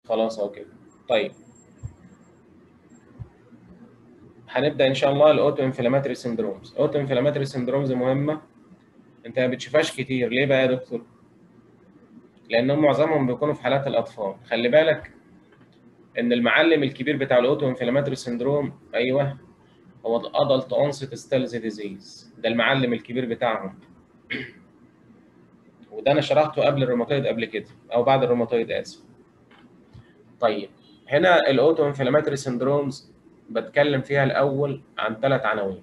خلاص اهو كده طيب هنبدا ان شاء الله الاوتو انفلاماتوري سندرومز اوتو انفلاماتوري سندرومز مهمه انت ما بتشوفهاش كتير ليه بقى يا دكتور لان معظمهم بيكونوا في حالات الاطفال خلي بالك ان المعلم الكبير بتاع الاوتو انفلاماتوري سندروم ايوه هو الادلت اونست ستيلز ديزيز ده المعلم الكبير بتاعهم وده انا شرحته قبل الروماتويد قبل كده او بعد الروماتويد اسف طيب هنا الاوتو انفلاماتوري سندرومز بتكلم فيها الاول عن ثلاث عناوين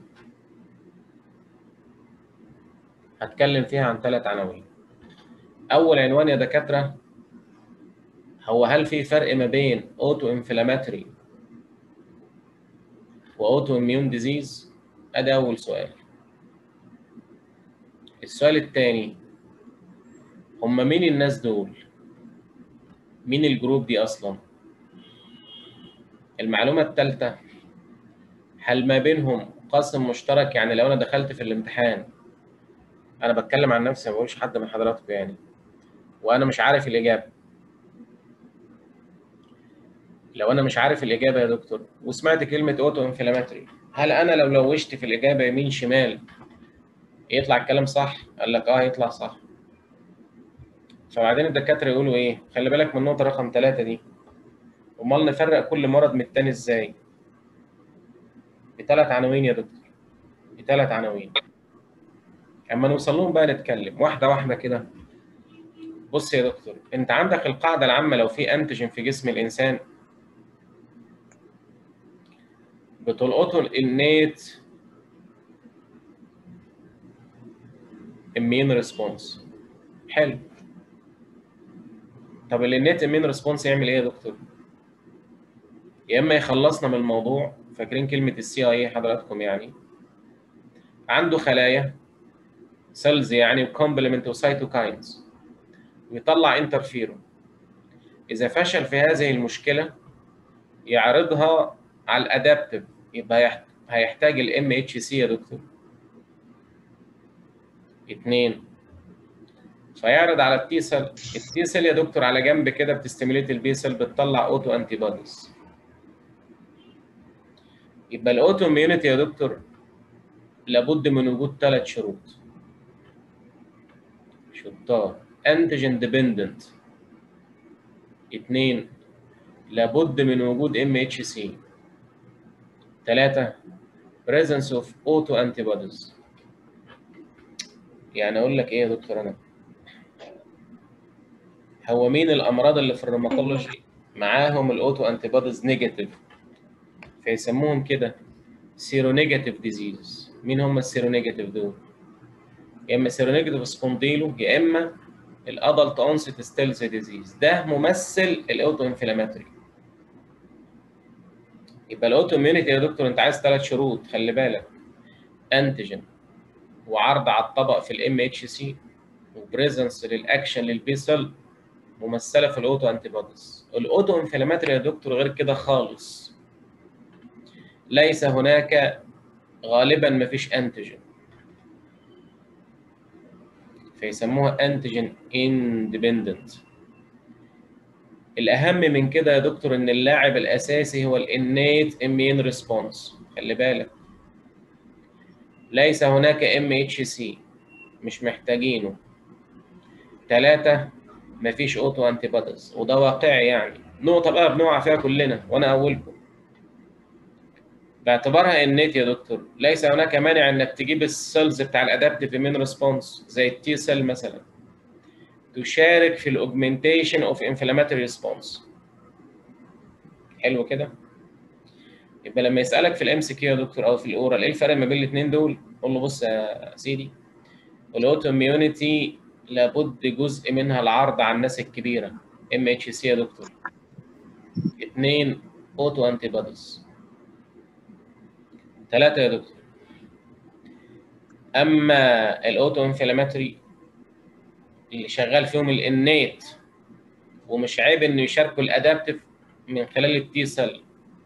هتكلم فيها عن ثلاث عناوين اول عنوان يا دكاتره هو هل في فرق ما بين اوتو انفلاماتوري واوتو اميون ديزيز ادي اول سؤال السؤال الثاني هم مين الناس دول مين الجروب دي اصلا المعلومه الثالثه هل ما بينهم قاسم مشترك يعني لو انا دخلت في الامتحان انا بتكلم عن نفسي ما بقولش حد من حضراتكم يعني وانا مش عارف الاجابه لو انا مش عارف الاجابه يا دكتور وسمعت كلمه اوتو انفلاماتوري هل انا لو لوشت في الاجابه يمين شمال يطلع الكلام صح قال لك اه يطلع صح فبعدين الدكاتره يقولوا ايه خلي بالك من النقطه رقم ثلاثة دي امال نفرق كل مرض من التاني ازاي بثلاث عناوين يا دكتور بثلاث عناوين اما نوصل لهم بقى نتكلم واحده واحده كده بص يا دكتور انت عندك القاعده العامه لو في انتيجين في جسم الانسان بتلقطه الانيت امين ريسبونس حلو طب الانيت امين ريسبونس يعمل ايه يا دكتور يا اما يخلصنا من الموضوع فاكرين كلمه السي اي حضراتكم يعني عنده خلايا سيلز يعني وكومبلمنت وسيتوكاينز ويطلع انترفيرون اذا فشل في هذه المشكله يعرضها على الادابتيف يبقى هيحتاج الام اتش سي يا دكتور اثنين فيعرض على التي سيل التي سيل يا دكتور على جنب كده بتستيميليت البي سيل بتطلع اوتو انتي بوديز يبقى الاوتو اميونيتي يا دكتور لابد من وجود ثلاث شروط شطار انتيجين ديبندنت اثنين لابد من وجود ام اتش سي ثلاثة presence of auto antibodies يعني اقول لك ايه يا دكتور انا هو مين الامراض اللي في الروماتولوجي معاهم الاوتو انتيبوديز نيجاتيف فيسموهم كده سيرو نيجاتيف ديزيز مين هم السيرو نيجاتيف دول يا اما سيرو نيجاتيف سبونديلو يا اما الادلت اونست ستيلز ديزيز ده ممثل الاوتو انفلاماتوري يبقى الاوتو اميونيتي يا دكتور انت عايز ثلاث شروط خلي بالك انتيجين وعرض على الطبق في الام اتش سي وبريزنس للاكشن للبي سيل ممثله في الاوتو انتي بوديز الاوتو انفلاماتوري يا دكتور غير كده خالص ليس هناك غالبا ما فيش انتيجين فيسموها انتيجين اندبندنت الاهم من كده يا دكتور ان اللاعب الاساسي هو الانيت امين ريسبونس خلي بالك ليس هناك ام اتش سي مش محتاجينه ثلاثة مفيش اوتو انتي بوديز وده واقعي يعني نقطة بقى بنقع فيها كلنا وانا اولكم باعتبارها النت يا دكتور ليس هناك مانع انك تجيب السيلز بتاع الادابتيف امين ريسبونس زي التي سيل مثلا تشارك في الاوجمنتيشن اوف انفلاماتوري ريسبونس حلو كده يبقى لما يسالك في الام سي كيو يا دكتور او في الاورال ايه الفرق ما بين الاثنين دول قول له بص يا سيدي الاوتو اميونيتي لابد جزء منها العرض على الناس الكبيره ام اتش سي يا دكتور اثنين اوتو انتي بوديز ثلاثه يا دكتور اما الاوتو انفلاماتوري اللي شغال فيهم الانيت ومش عيب انه يشاركوا الادابتيف من خلال التي سيل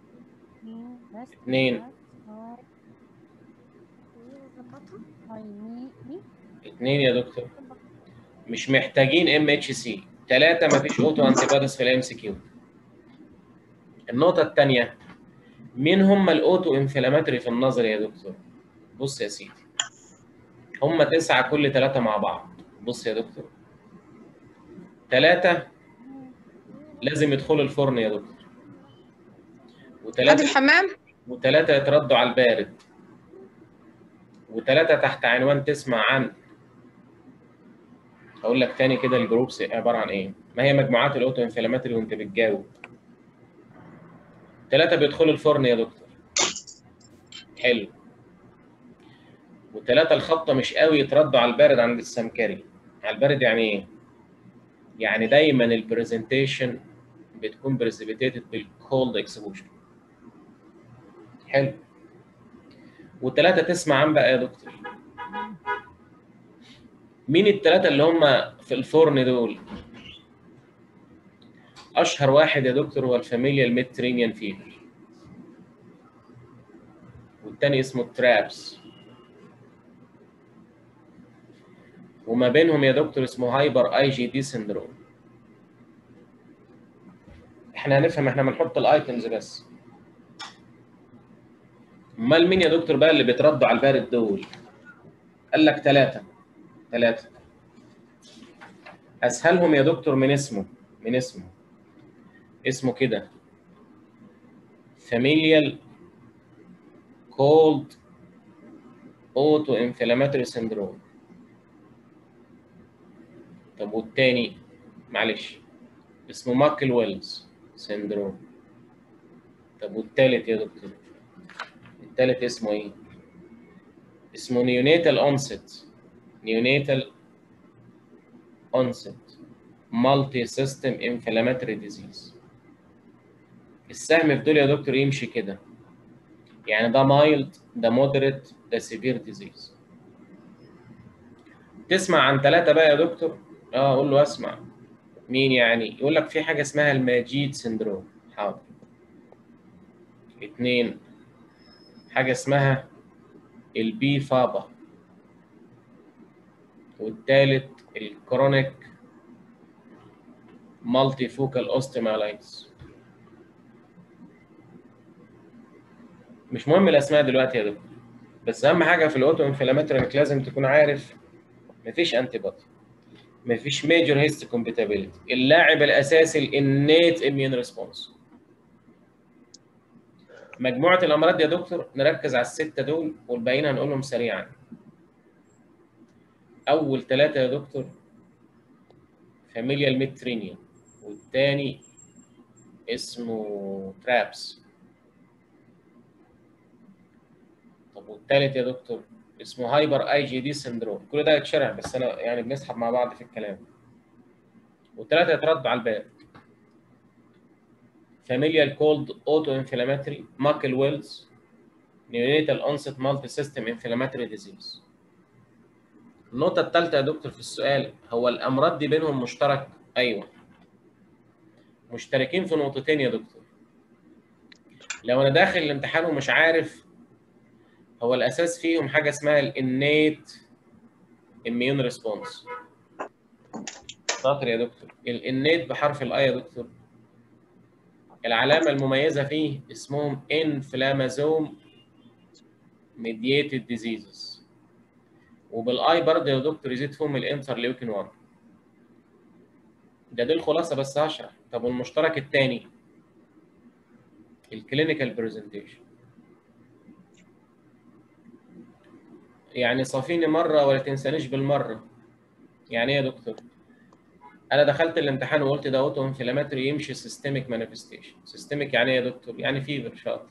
اثنين اثنين يا دكتور مش محتاجين ام اتش سي ثلاثة مفيش اوتو انتي بوديز في الام سي كيو النقطه الثانيه مين هم الاوتو انفلاماتوري في النظر يا دكتور بص يا سيدي هم تسعه كل ثلاثه مع بعض بص يا دكتور ثلاثه لازم يدخلوا الفرن يا دكتور قد وثلاثه الحمام وثلاثه يتردوا على البارد وثلاثه تحت عنوان تسمع عن هقول لك تاني كده الجروبس عباره عن ايه ما هي مجموعات الاوتو انفلاماتوري وانت بتجاوب ثلاثه بيدخلوا الفرن يا دكتور حلو وثلاثه الخبطه مش قوي يتردوا على البارد عند السمكري على البارد يعني ايه يعني دايما البرزنتيشن بتكون بريسبيتيتد بالكولد اكسبوجر حلو وثلاثه تسمع عن بقى يا دكتور مين الثلاثه اللي هم في الفرن دول اشهر واحد يا دكتور هو الفاميليا الميدترينيان فيفر والتاني اسمه الترابس وما بينهم يا دكتور اسمه هايبر اي جي دي سندروم احنا هنفهم احنا بنحط الايتمز بس امال مين يا دكتور بقى اللي بيتردوا على البارد دول قال لك ثلاثة ثلاثة اسهلهم يا دكتور من اسمه من اسمه اسمه كده familial cold autoinflammatory syndrome طب والتاني معلش اسمه ماكل ويلز سيندروم طب والتالت يا دكتور التالت اسمه ايه اسمه نيونيتال اونست نيونيتال اونست مالتي سيستم انفلاماتوري ديزيز السهم في دول يا دكتور يمشي كده يعني ده مايلد ده مودريت ده سيفير ديزيز تسمع عن ثلاثة بقى يا دكتور اه اقول له اسمع مين يعني يقول لك في حاجة اسمها الماجيد سندروم حاضر اتنين حاجة اسمها البي فابا والتالت الكرونيك مالتي فوكال اوستيمالايتس مش مهم الاسماء دلوقتي يا دكتور بس اهم حاجه في الاوتو انفلاماتوري انك لازم تكون عارف مفيش انتي بودي مفيش ميجور هيست كومباتيبيليتي اللاعب الاساسي الانيت اميون ريسبونس مجموعه الامراض يا دكتور نركز على السته دول والباقيين هنقولهم سريعا اول ثلاثه يا دكتور فاميليال ميترينيا والتاني اسمه ترابس طب والتالت يا دكتور اسمه هايبر اي جي دي سندروم كل ده يتشرح بس انا يعني بنسحب مع بعض في الكلام والثلاثه يتردوا على الباب فاميليال كولد اوتو انفلاماتوري ماكل ويلز نيونيتال اونست مالتي سيستم انفلاماتوري ديزيز النقطة الثالثة يا دكتور في السؤال هو الأمراض دي بينهم مشترك؟ أيوه. مشتركين في نقطتين يا دكتور. لو أنا داخل الامتحان ومش عارف هو الأساس فيهم حاجة اسمها الإنيت immune ريسبونس. شاطر يا دكتور. الإنيت بحرف الآي يا دكتور. العلامة المميزة فيه اسمهم inflammasome mediated diseases. وبالاي برضه يا دكتور يزيد فيهم الانترليوكين 1 ده دي الخلاصه بس هشرح طب والمشترك الثاني الكلينيكال برزنتيشن يعني صافيني مره ولا تنسانيش بالمره يعني ايه يا دكتور انا دخلت الامتحان وقلت ده اوتو انفلاماتوري يمشي سيستميك مانيفستيشن سيستميك يعني ايه يا دكتور يعني فيفر شاطر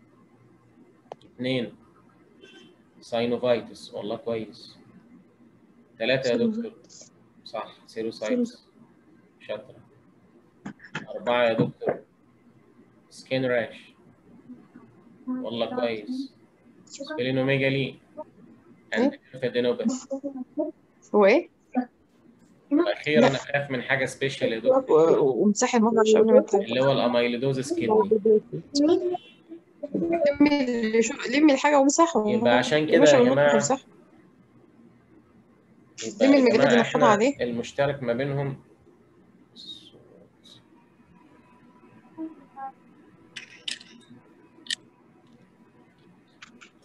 اثنين ساينوفايتس والله كويس ثلاثة يا دكتور صح سيروسايتس شاطرة أربعة يا دكتور سكين راش والله كويس سبلينوميجالي انفيدينوباث هو ايه؟ واخيرا اخاف من حاجه سبيشال يا دكتور و- ومسحي الموضوع عشان قبل ما تتكلم. اللي هو الاميلودوزس كيدني لمي شو- لمي الحاجة وامسحه يبقى عشان كده ماشي، يا والله جماعه بمسحه. يبقى لمي يا المجلات جماعة اللي محطوطة إحنا عليه. المشترك ما بينهم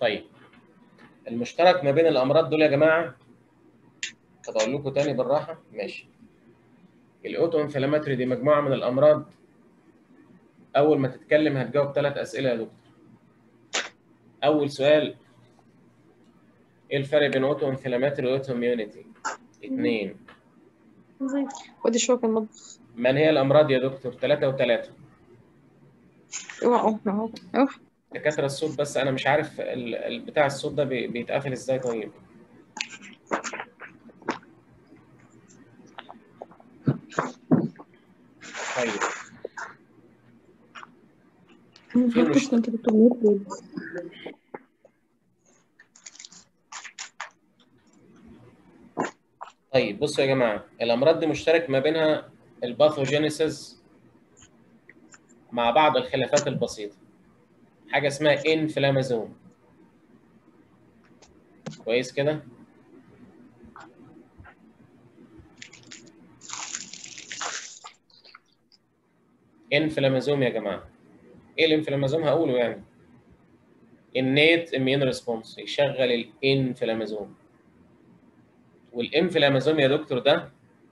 طيب المشترك ما بين الامراض دول يا جماعه طب اقول لكم تاني بالراحه ماشي الاوتو انفلاماتوري دي مجموعه من الامراض اول ما تتكلم هتجاوب ثلاث اسئله يا دكتور اول سؤال ايه الفرق بين اوتو انفلاماتوري واوتو اميونيتي اثنين ودي شوية في المطبخ من هي الامراض يا دكتور ثلاثه وثلاثه اوعوا اهو اهو دكاتره الصوت بس انا مش عارف ال- ال- بتاع الصوت ده بي- بيتقفل ازاي طيب طيب في مش- كنت بتقول طيب بصوا يا جماعه الامراض دي مشترك ما بينها الباثوجينيسيس مع بعض الخلافات البسيطه حاجه اسمها انفلامازوم كويس كده انفلامازوم يا جماعه ايه الانفلامازوم هقوله يعني النيت اميون ريسبونس يشغل الانفلامازوم والانفلامازوم يا دكتور ده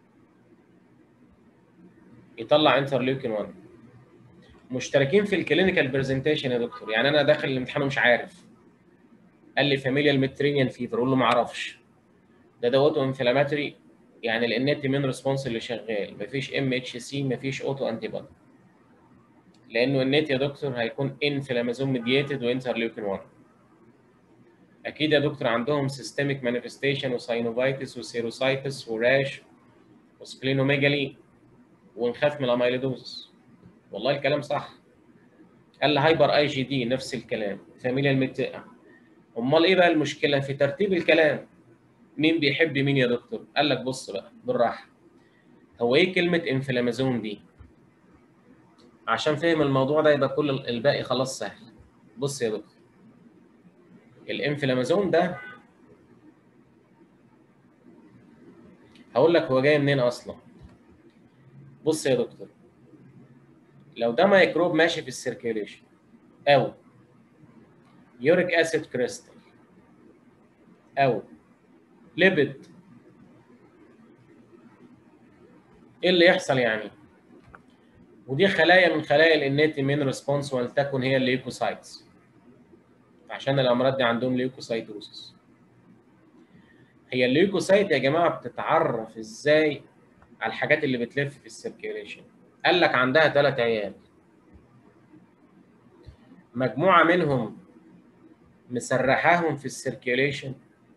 يطلع انترليوكين 1 مشتركين في الكلينيكال برزنتيشن يا دكتور يعني انا داخل الامتحان ومش عارف قال لي فاميليال ميترينيان فيفر اقول له ما اعرفش ده ده اوتو انفلاماتوري يعني الانيت اميون ريسبونس اللي شغال مفيش ام اتش سي مفيش اوتو انتي بودي لانه النت يا دكتور هيكون انفلامازوم ميديتد وانترليوكين 1 اكيد يا دكتور عندهم سيستميك مانيفستيشن وساينوفايتس وسيروسايتس وراش وسبلينوميجالي ونخاف من الاميلودوز والله الكلام صح قال لي هايبر اي جي دي نفس الكلام فاميليا المت امال ايه بقى المشكله في ترتيب الكلام مين بيحب مين يا دكتور قال لك بص بقى بالراحه هو ايه كلمه انفلامازون دي عشان فهم الموضوع ده يبقى كل الباقي خلاص سهل بص يا دكتور الانفلامازون ده هقول لك هو جاي منين اصلا بص يا دكتور لو ده ميكروب ماشي في السيركيوليشن او يوريك اسيد كريستال او ليبيد ايه اللي يحصل يعني ودي خلايا من خلايا الانيت امين ريسبونس ولتكن هي الليوكوسايتس عشان الامراض دي عندهم ليوكوسايتوسس هي الليوكوسايت يا جماعه بتتعرف ازاي على الحاجات اللي بتلف في السيركيوليشن قال لك عندها ثلاث عيال مجموعه منهم مسرحاهم في السيركيوليشن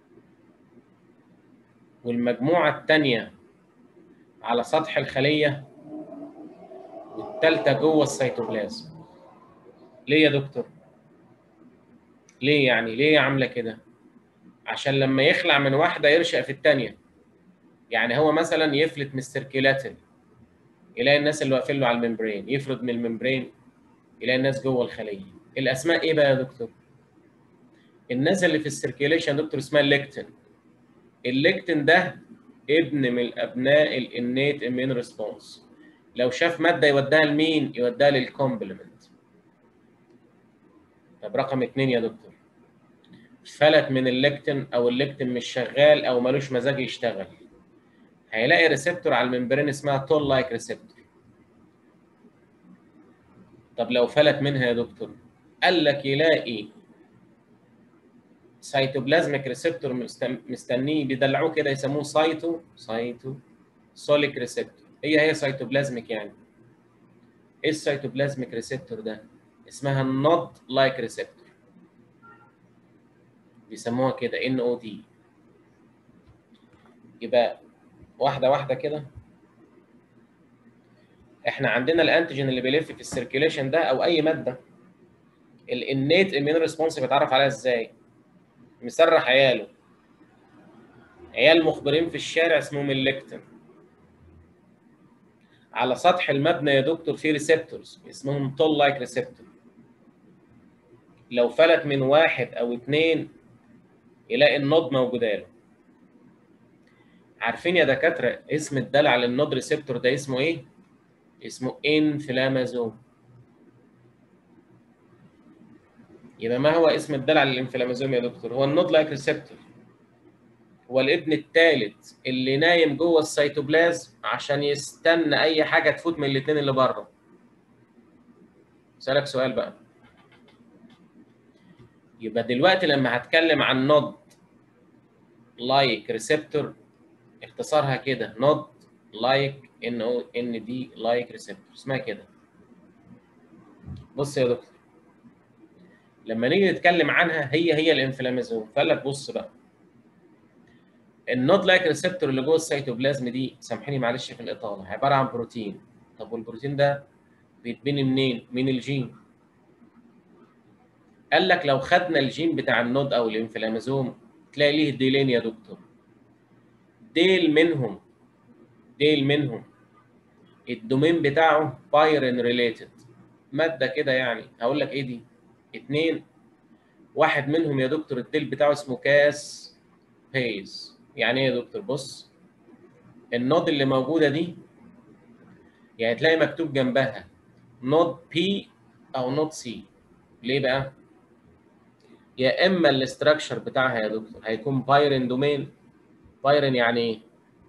والمجموعه الثانيه على سطح الخليه والثالثه جوه السيتوبلازم ليه يا دكتور ليه يعني ليه عامله كده عشان لما يخلع من واحده يرشق في الثانيه يعني هو مثلا يفلت من السيركيلاتين يلاقي الناس اللي واقفين له على الممبرين يفرد من الممبرين يلاقي الناس جوه الخليه الاسماء ايه بقى يا دكتور الناس اللي في السيركيليشن يا دكتور اسمها الليكتين الليكتين ده ابن من ابناء الانيت امين ريسبونس لو شاف ماده يوديها لمين يوديها للكومبلمنت طب رقم اثنين يا دكتور فلت من الليكتين او الليكتين مش شغال او ملوش مزاج يشتغل هيلاقي ريسبتور على الممبرين اسمها تول لايك ريسبتور طب لو فلت منها يا دكتور قال لك يلاقي سيتوبلازميك ريسبتور مستنيه بيدلعوه كده يسموه سايتو سايتو سوليك ريسبتور هي هي سيتوبلازميك يعني ايه السيتوبلازميك ريسبتور ده اسمها النود لايك ريسبتور بيسموها كده ان او دي يبقى واحده واحده كده احنا عندنا الانتيجين اللي بيلف في السيركيليشن ده او اي ماده الانيت امين ريسبونس بيتعرف عليها ازاي مسرح عياله عيال مخبرين في الشارع اسمهم الليكتين على سطح المبنى يا دكتور في ريسبتورز اسمهم تول لايك ريسبتور لو فلت من واحد او اتنين يلاقي النود موجوده له عارفين يا دكاتره اسم الدلع للنود ريسبتور ده اسمه ايه اسمه انفلامازوم يبقى ما هو اسم الدلع للانفلامازوم يا دكتور هو النود لايك ريسبتور هو الابن الثالث اللي نايم جوه السيتوبلازم عشان يستنى اي حاجه تفوت من الاثنين اللي بره اسالك سؤال بقى يبقى دلوقتي لما هتكلم عن نود لايك ريسبتور اختصارها كده نود لايك ان او ان دي لايك ريسبتور اسمها كده بص يا دكتور لما نيجي نتكلم عنها هي هي الانفلامازوم فقال لك بص بقى النود لايك ريسبتور اللي جوه السيتوبلازم دي سامحيني معلش في الاطاله عباره عن بروتين طب والبروتين ده بيتبني منين؟ من الجين قال لك لو خدنا الجين بتاع النود او الانفلامازوم تلاقي ليه ديلين يا دكتور ديل منهم ديل منهم الدومين بتاعه بايرن ريليتد ماده كده يعني هقول لك ايه دي اتنين واحد منهم يا دكتور الديل بتاعه اسمه كاس بيز يعني ايه يا دكتور بص النود اللي موجوده دي يعني تلاقي مكتوب جنبها نود بي او نود سي ليه بقى يا اما الاستراكشر بتاعها يا دكتور هيكون بايرن دومين بايرن يعني ايه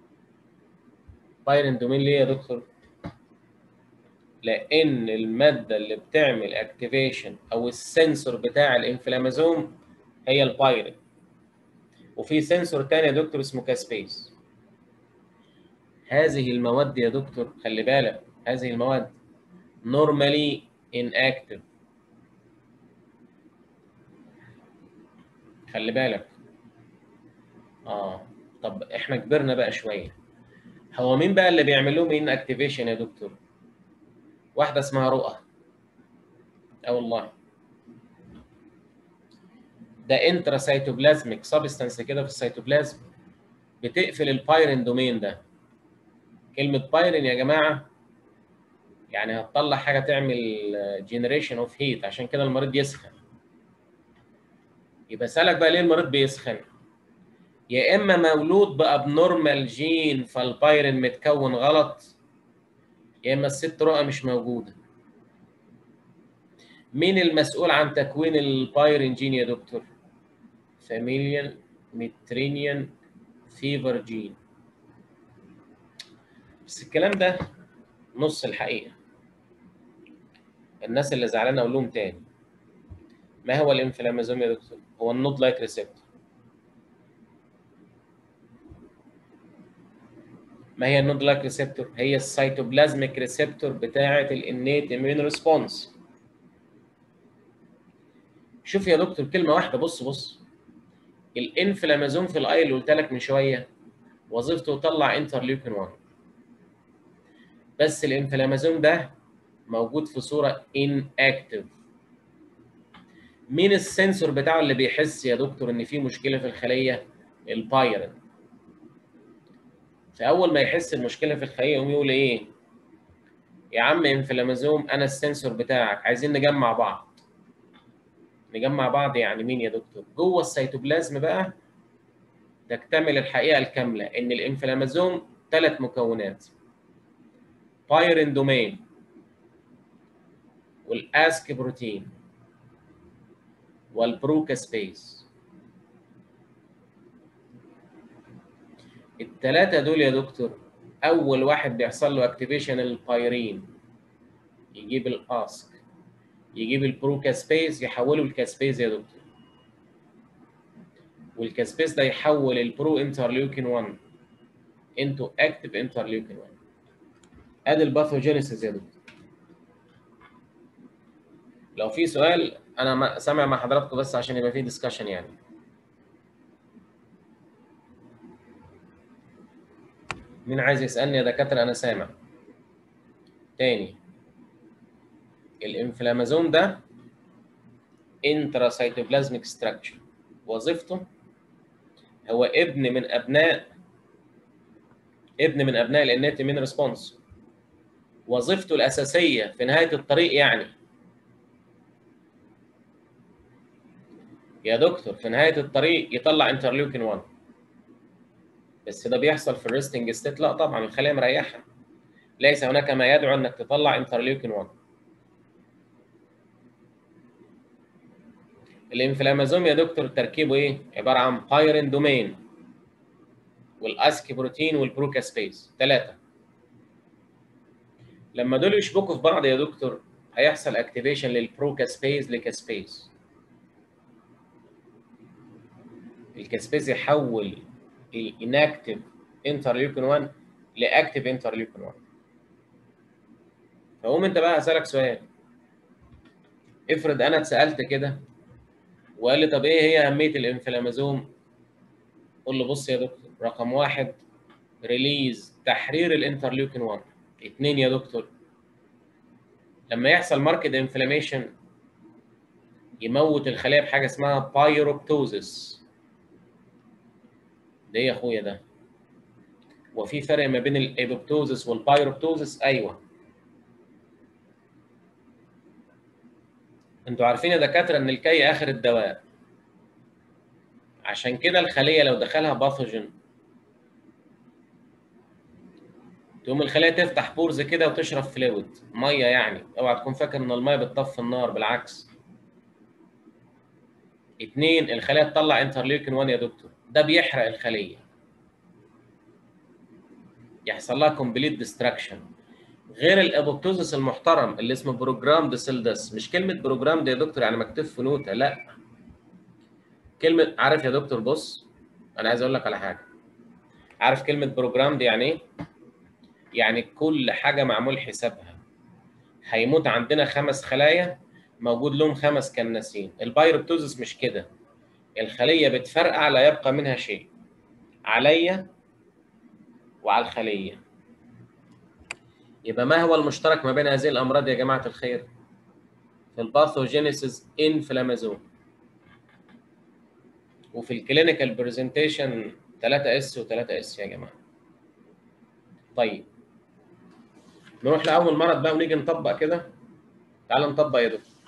بايرن دومين ليه يا دكتور لان الماده اللي بتعمل اكتيفيشن او السنسور بتاع الانفلامازوم هي البايرن وفي سنسور تاني يا دكتور اسمه كاسبيس هذه المواد يا دكتور خلي بالك هذه المواد normally inactive خلي بالك اه طب احنا كبرنا بقى شويه هو مين بقى اللي بيعمل لهم ان اكتيفيشن يا دكتور واحده اسمها رؤى اه والله ده انترا سيتوبلازميك سبستانس كده في السيتوبلازم بتقفل البايرين دومين ده كلمه بايرين يا جماعه يعني هتطلع حاجه تعمل جنريشن اوف هيت عشان كده المريض يسخن يبقى اسالك بقى ليه المريض بيسخن يا اما مولود بابنورمال جين فالبايرين متكون غلط يا اما الست رؤى مش موجوده مين المسؤول عن تكوين البايرين جين يا دكتور فاميليان ميترينيان فيفر جين بس الكلام ده نص الحقيقه الناس اللي زعلانه اقول لهم تاني ما هو الانفلامازوم يا دكتور هو النود لايك ريسبتور ما هي النود لايك ريسبتور هي السيتوبلازميك ريسبتور بتاعه الانيت اميون ريسبونس شوف يا دكتور كلمه واحده بص بص الانفلامازوم في الاي اللي قلت لك من شويه وظيفته يطلع انترليوكين 1 بس الانفلامازوم ده موجود في صوره ان اكتف مين السنسور بتاعه اللي بيحس يا دكتور ان في مشكله في الخليه البايرن فاول ما يحس المشكله في الخليه يقوم يقول ايه يا عم انفلامازوم انا السنسور بتاعك عايزين نجمع بعض نجمع بعض يعني مين يا دكتور جوه السيتوبلازم بقى تكتمل الحقيقه الكامله ان الانفلامازوم ثلاث مكونات بايرين دومين والاسك بروتين والبروكا سبيس الثلاثه دول يا دكتور اول واحد بيحصل له اكتيفيشن البايرين يجيب الاسك يجيب البرو كاسبيز يحوله الكاسبيز يا دكتور والكاسبيز ده يحول البرو انترليوكين 1 انتو اكتف انترليوكين 1 ادي الباثوجينيسيس يا دكتور لو في سؤال انا ما سامع مع حضراتكم بس عشان يبقى في ديسكشن يعني مين عايز يسالني يا دكاتره انا سامع تاني الانفلامازوم ده انتراسيتوبلازميك ستراكشر وظيفته هو ابن من ابناء ابن من ابناء الانيت امين ريسبونس وظيفته الاساسيه في نهايه الطريق يعني يا دكتور في نهايه الطريق يطلع انترليوكين 1 بس ده بيحصل في الريستنج ستيت لا طبعا الخلايا مريحه ليس هناك ما يدعو انك تطلع انترليوكين 1 الانفلامازوم يا دكتور تركيبه ايه؟ عباره عن بايرين دومين والاسكي بروتين والبروكاسبيز ثلاثه لما دول يشبكوا في بعض يا دكتور هيحصل اكتيفيشن للبروكاسبيز لكاسبيز الكاسبيز يحول الانكتيف انترليوكين 1 لاكتيف انترليوكين 1 فقوم انت بقى اسالك سؤال افرض انا اتسالت كده وقال لي طب ايه هي اهميه الانفلامازوم قول له بص يا دكتور رقم واحد ريليز تحرير الانترليوكين 1 اثنين يا دكتور لما يحصل ماركت انفلاميشن يموت الخلايا بحاجه اسمها بايروبتوزس ده ايه يا اخويا ده وفي فرق ما بين الايبوبتوزس والبايروبتوزس ايوه انتوا عارفين يا دكاتره ان الكي اخر الدواء عشان كده الخليه لو دخلها باثوجين تقوم الخليه تفتح بورز كده وتشرب فلويد ميه يعني اوعى تكون فاكر ان الميه بتطفي النار بالعكس اتنين الخليه تطلع انترليوكين 1 يا دكتور ده بيحرق الخليه يحصل لها كومبليت ديستراكشن غير الابوبتوزس المحترم اللي اسمه بروجرام دي سيل داس مش كلمه بروجرام دي يا دكتور يعني مكتوب في نوته لا كلمه عارف يا دكتور بص انا عايز اقول لك على حاجه عارف كلمه بروجرام دي يعني ايه يعني كل حاجه معمول حسابها هيموت عندنا خمس خلايا موجود لهم خمس كناسين البايروبتوزس مش كده الخليه بتفرقع لا يبقى منها شيء عليا وعلى الخليه يبقى ما هو المشترك ما بين هذه الامراض يا جماعه الخير في الباثوجينيسيس انفلامازوم وفي الكلينيكال برزنتيشن 3 اس و3 اس يا جماعه طيب نروح لاول مرض بقى ونيجي نطبق كده تعال نطبق يا دكتور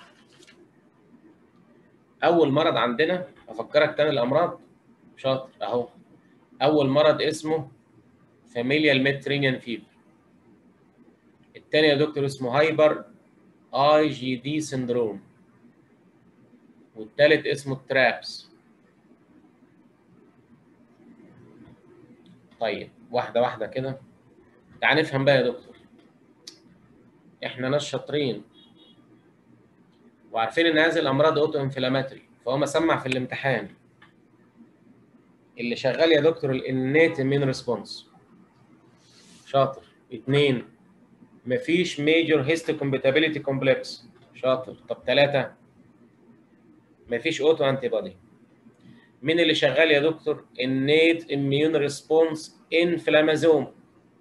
اول مرض عندنا افكرك تاني الامراض شاطر اهو اول مرض اسمه فاميليال ميترينيان فيبر الثاني يا دكتور اسمه هايبر اي جي دي سندروم والثالث اسمه الترابس طيب واحده واحده كده تعال نفهم بقى يا دكتور احنا ناس شاطرين وعارفين ان هذه الامراض اوتو انفلاماتري فهو مسمع في الامتحان اللي شغال يا دكتور الانيت امين ريسبونس شاطر اثنين مفيش ميجور هيستوكومباتيبيليتي كومبلكس شاطر طب ثلاثة مفيش اوتو انتي بودي مين اللي شغال يا دكتور النيت اميون ريسبونس انفلامازوم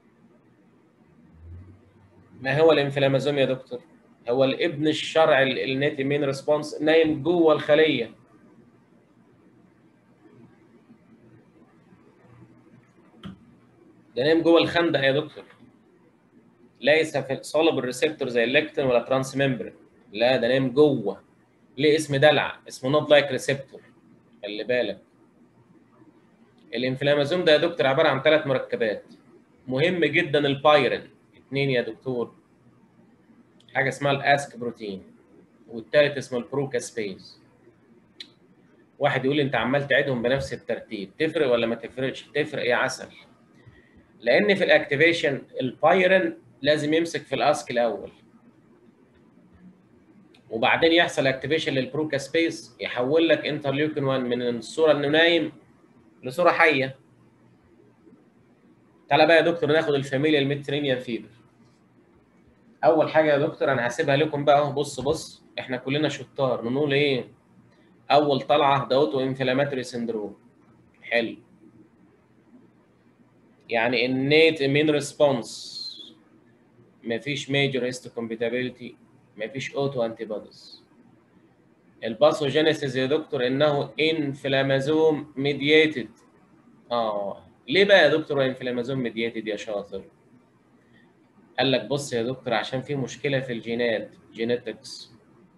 ما هو الانفلامازوم يا دكتور هو الابن الشرعي النيت امين ريسبونس نايم جوه الخليه ده نايم جوه الخندق يا دكتور ليس في صلب الريسبتور زي الليكتين ولا ترانس ممبرين لا ده نايم جوه ليه اسم دلع اسمه نوت لايك ريسبتور خلي بالك الانفلامازوم ده يا دكتور عباره عن ثلاث مركبات مهم جدا البايرين اثنين يا دكتور حاجه اسمها الاسك بروتين والثالث اسمه البروكاسبيز واحد يقول لي انت عمال تعيدهم بنفس الترتيب تفرق ولا ما تفرقش تفرق يا عسل لان في الاكتيفيشن البايرين لازم يمسك في الاسك الاول وبعدين يحصل اكتيفيشن للبروكاسبيس يحول لك انترليوكين 1 من الصوره انه نايم لصوره حيه تعالى بقى يا دكتور ناخد الفاميليا الميدترينيان فيبر اول حاجه يا دكتور انا هسيبها لكم بقى اهو بص بص احنا كلنا شطار نقول ايه اول طلعه ده اوتو انفلاماتوري سندروم حلو يعني النيت امين ريسبونس مفيش ميجور هيستوكومباتيبيليتي مفيش اوتو انتي بوديز الباثوجينيسيس يا دكتور انه انفلامازوم ميدييتد اه ليه بقى يا دكتور انفلامازوم ميدييتد يا شاطر قال لك بص يا دكتور عشان في مشكله في الجينات جينيتكس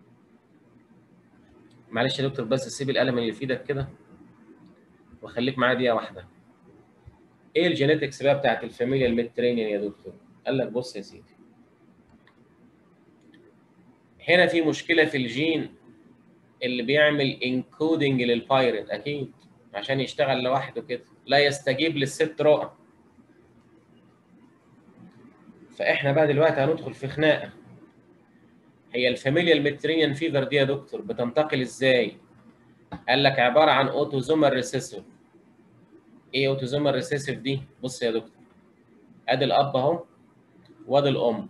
معلش يا دكتور بس سيب القلم اللي في ايدك كده وخليك معايا دقيقه واحده ايه الجينيتكس بقى بتاعت الفاميليا الميدترينيان يا دكتور قال لك بص يا سيدي هنا في مشكله في الجين اللي بيعمل انكودنج للبايرين اكيد عشان يشتغل لوحده كده لا يستجيب للست رؤى فاحنا بقى دلوقتي هندخل في خناقه هي الفاميليال ميدترينيان فيفر دي يا دكتور بتنتقل ازاي قال لك عباره عن اوتوزومال ريسيسيف ايه اوتوزومال ريسيسيف دي بص يا دكتور ادي الاب اهو وادي الام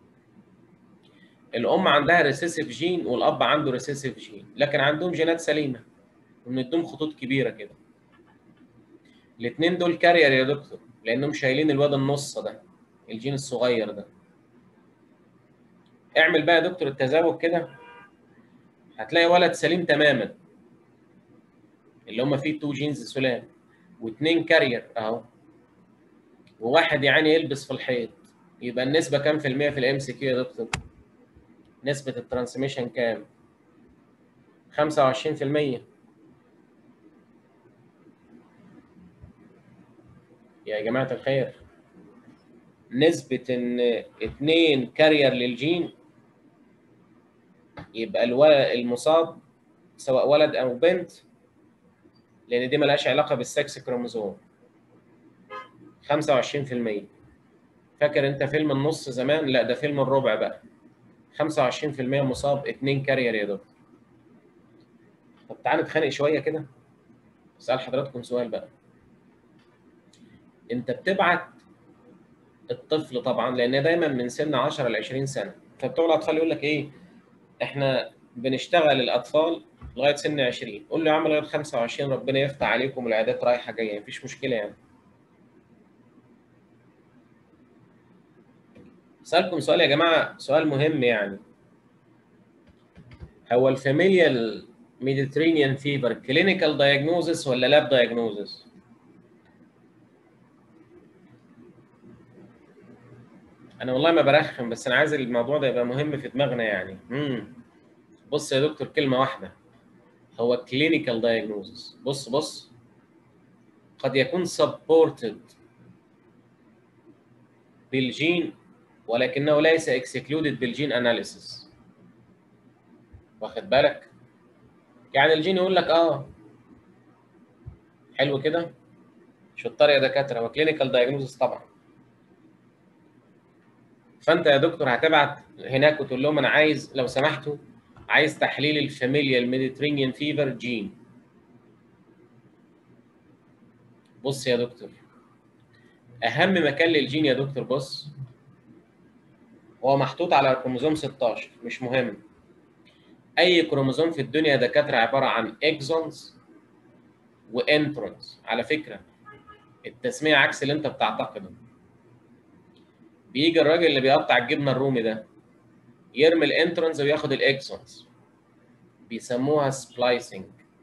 الام عندها ريسيسيف جين والاب عنده ريسيسيف جين لكن عندهم جينات سليمه ومندهم خطوط كبيره كده الاثنين دول كارير يا دكتور لانهم شايلين الواد النص ده الجين الصغير ده اعمل بقى يا دكتور التزاوج كده هتلاقي ولد سليم تماما اللي هم فيه تو جينز سلام واثنين كارير اهو وواحد يعني يلبس في الحيط يبقى النسبه كام في المية في الام سي كيو يا دكتور نسبه الترانسميشن كام 25% يا جماعه الخير نسبة إن اتنين كارير للجين يبقى الولد المصاب سواء ولد أو بنت لأن دي ملهاش علاقة بالسكس كروموزوم 25% فاكر أنت فيلم النص زمان؟ لا ده فيلم الربع بقى 25% مصاب اتنين كارير يا دكتور طب تعالى نتخانق شوية كده أسأل حضراتكم سؤال بقى أنت بتبعت الطفل طبعا لان دايما من سن 10 ل 20 سنه فبتوع الاطفال يقول لك ايه احنا بنشتغل الاطفال لغايه سن 20 قول له يا عم لغايه 25 ربنا يفتح عليكم العيادات رايحه جايه مفيش مشكله يعني اسالكم سؤال يا جماعه سؤال مهم يعني هو الفاميليال ميديترينيان فيفر كلينيكال دايجنوزس ولا لاب دايجنوزس؟ انا والله ما برخم بس انا عايز الموضوع ده يبقى مهم في دماغنا يعني امم بص يا دكتور كلمه واحده هو كلينيكال دايجنوزس بص بص قد يكون سبورتد بالجين ولكنه ليس اكسكلودد بالجين اناليسيس واخد بالك يعني الجين يقول لك اه حلو كده شطار يا دكاتره وكلينيكال دايجنوزس طبعا فانت يا دكتور هتبعت هناك وتقول لهم انا عايز لو سمحتوا عايز تحليل الفاميليال ميديترينيان فيفر جين بص يا دكتور اهم مكان للجين يا دكتور بص هو محطوط على كروموزوم 16 مش مهم اي كروموزوم في الدنيا يا دكاتره عباره عن اكزونز وانترونز على فكره التسميه عكس اللي انت بتعتقده بيجي الراجل اللي بيقطع الجبنه الرومي ده يرمي الانترونز وياخد الاكسونز بيسموها سبلايسنج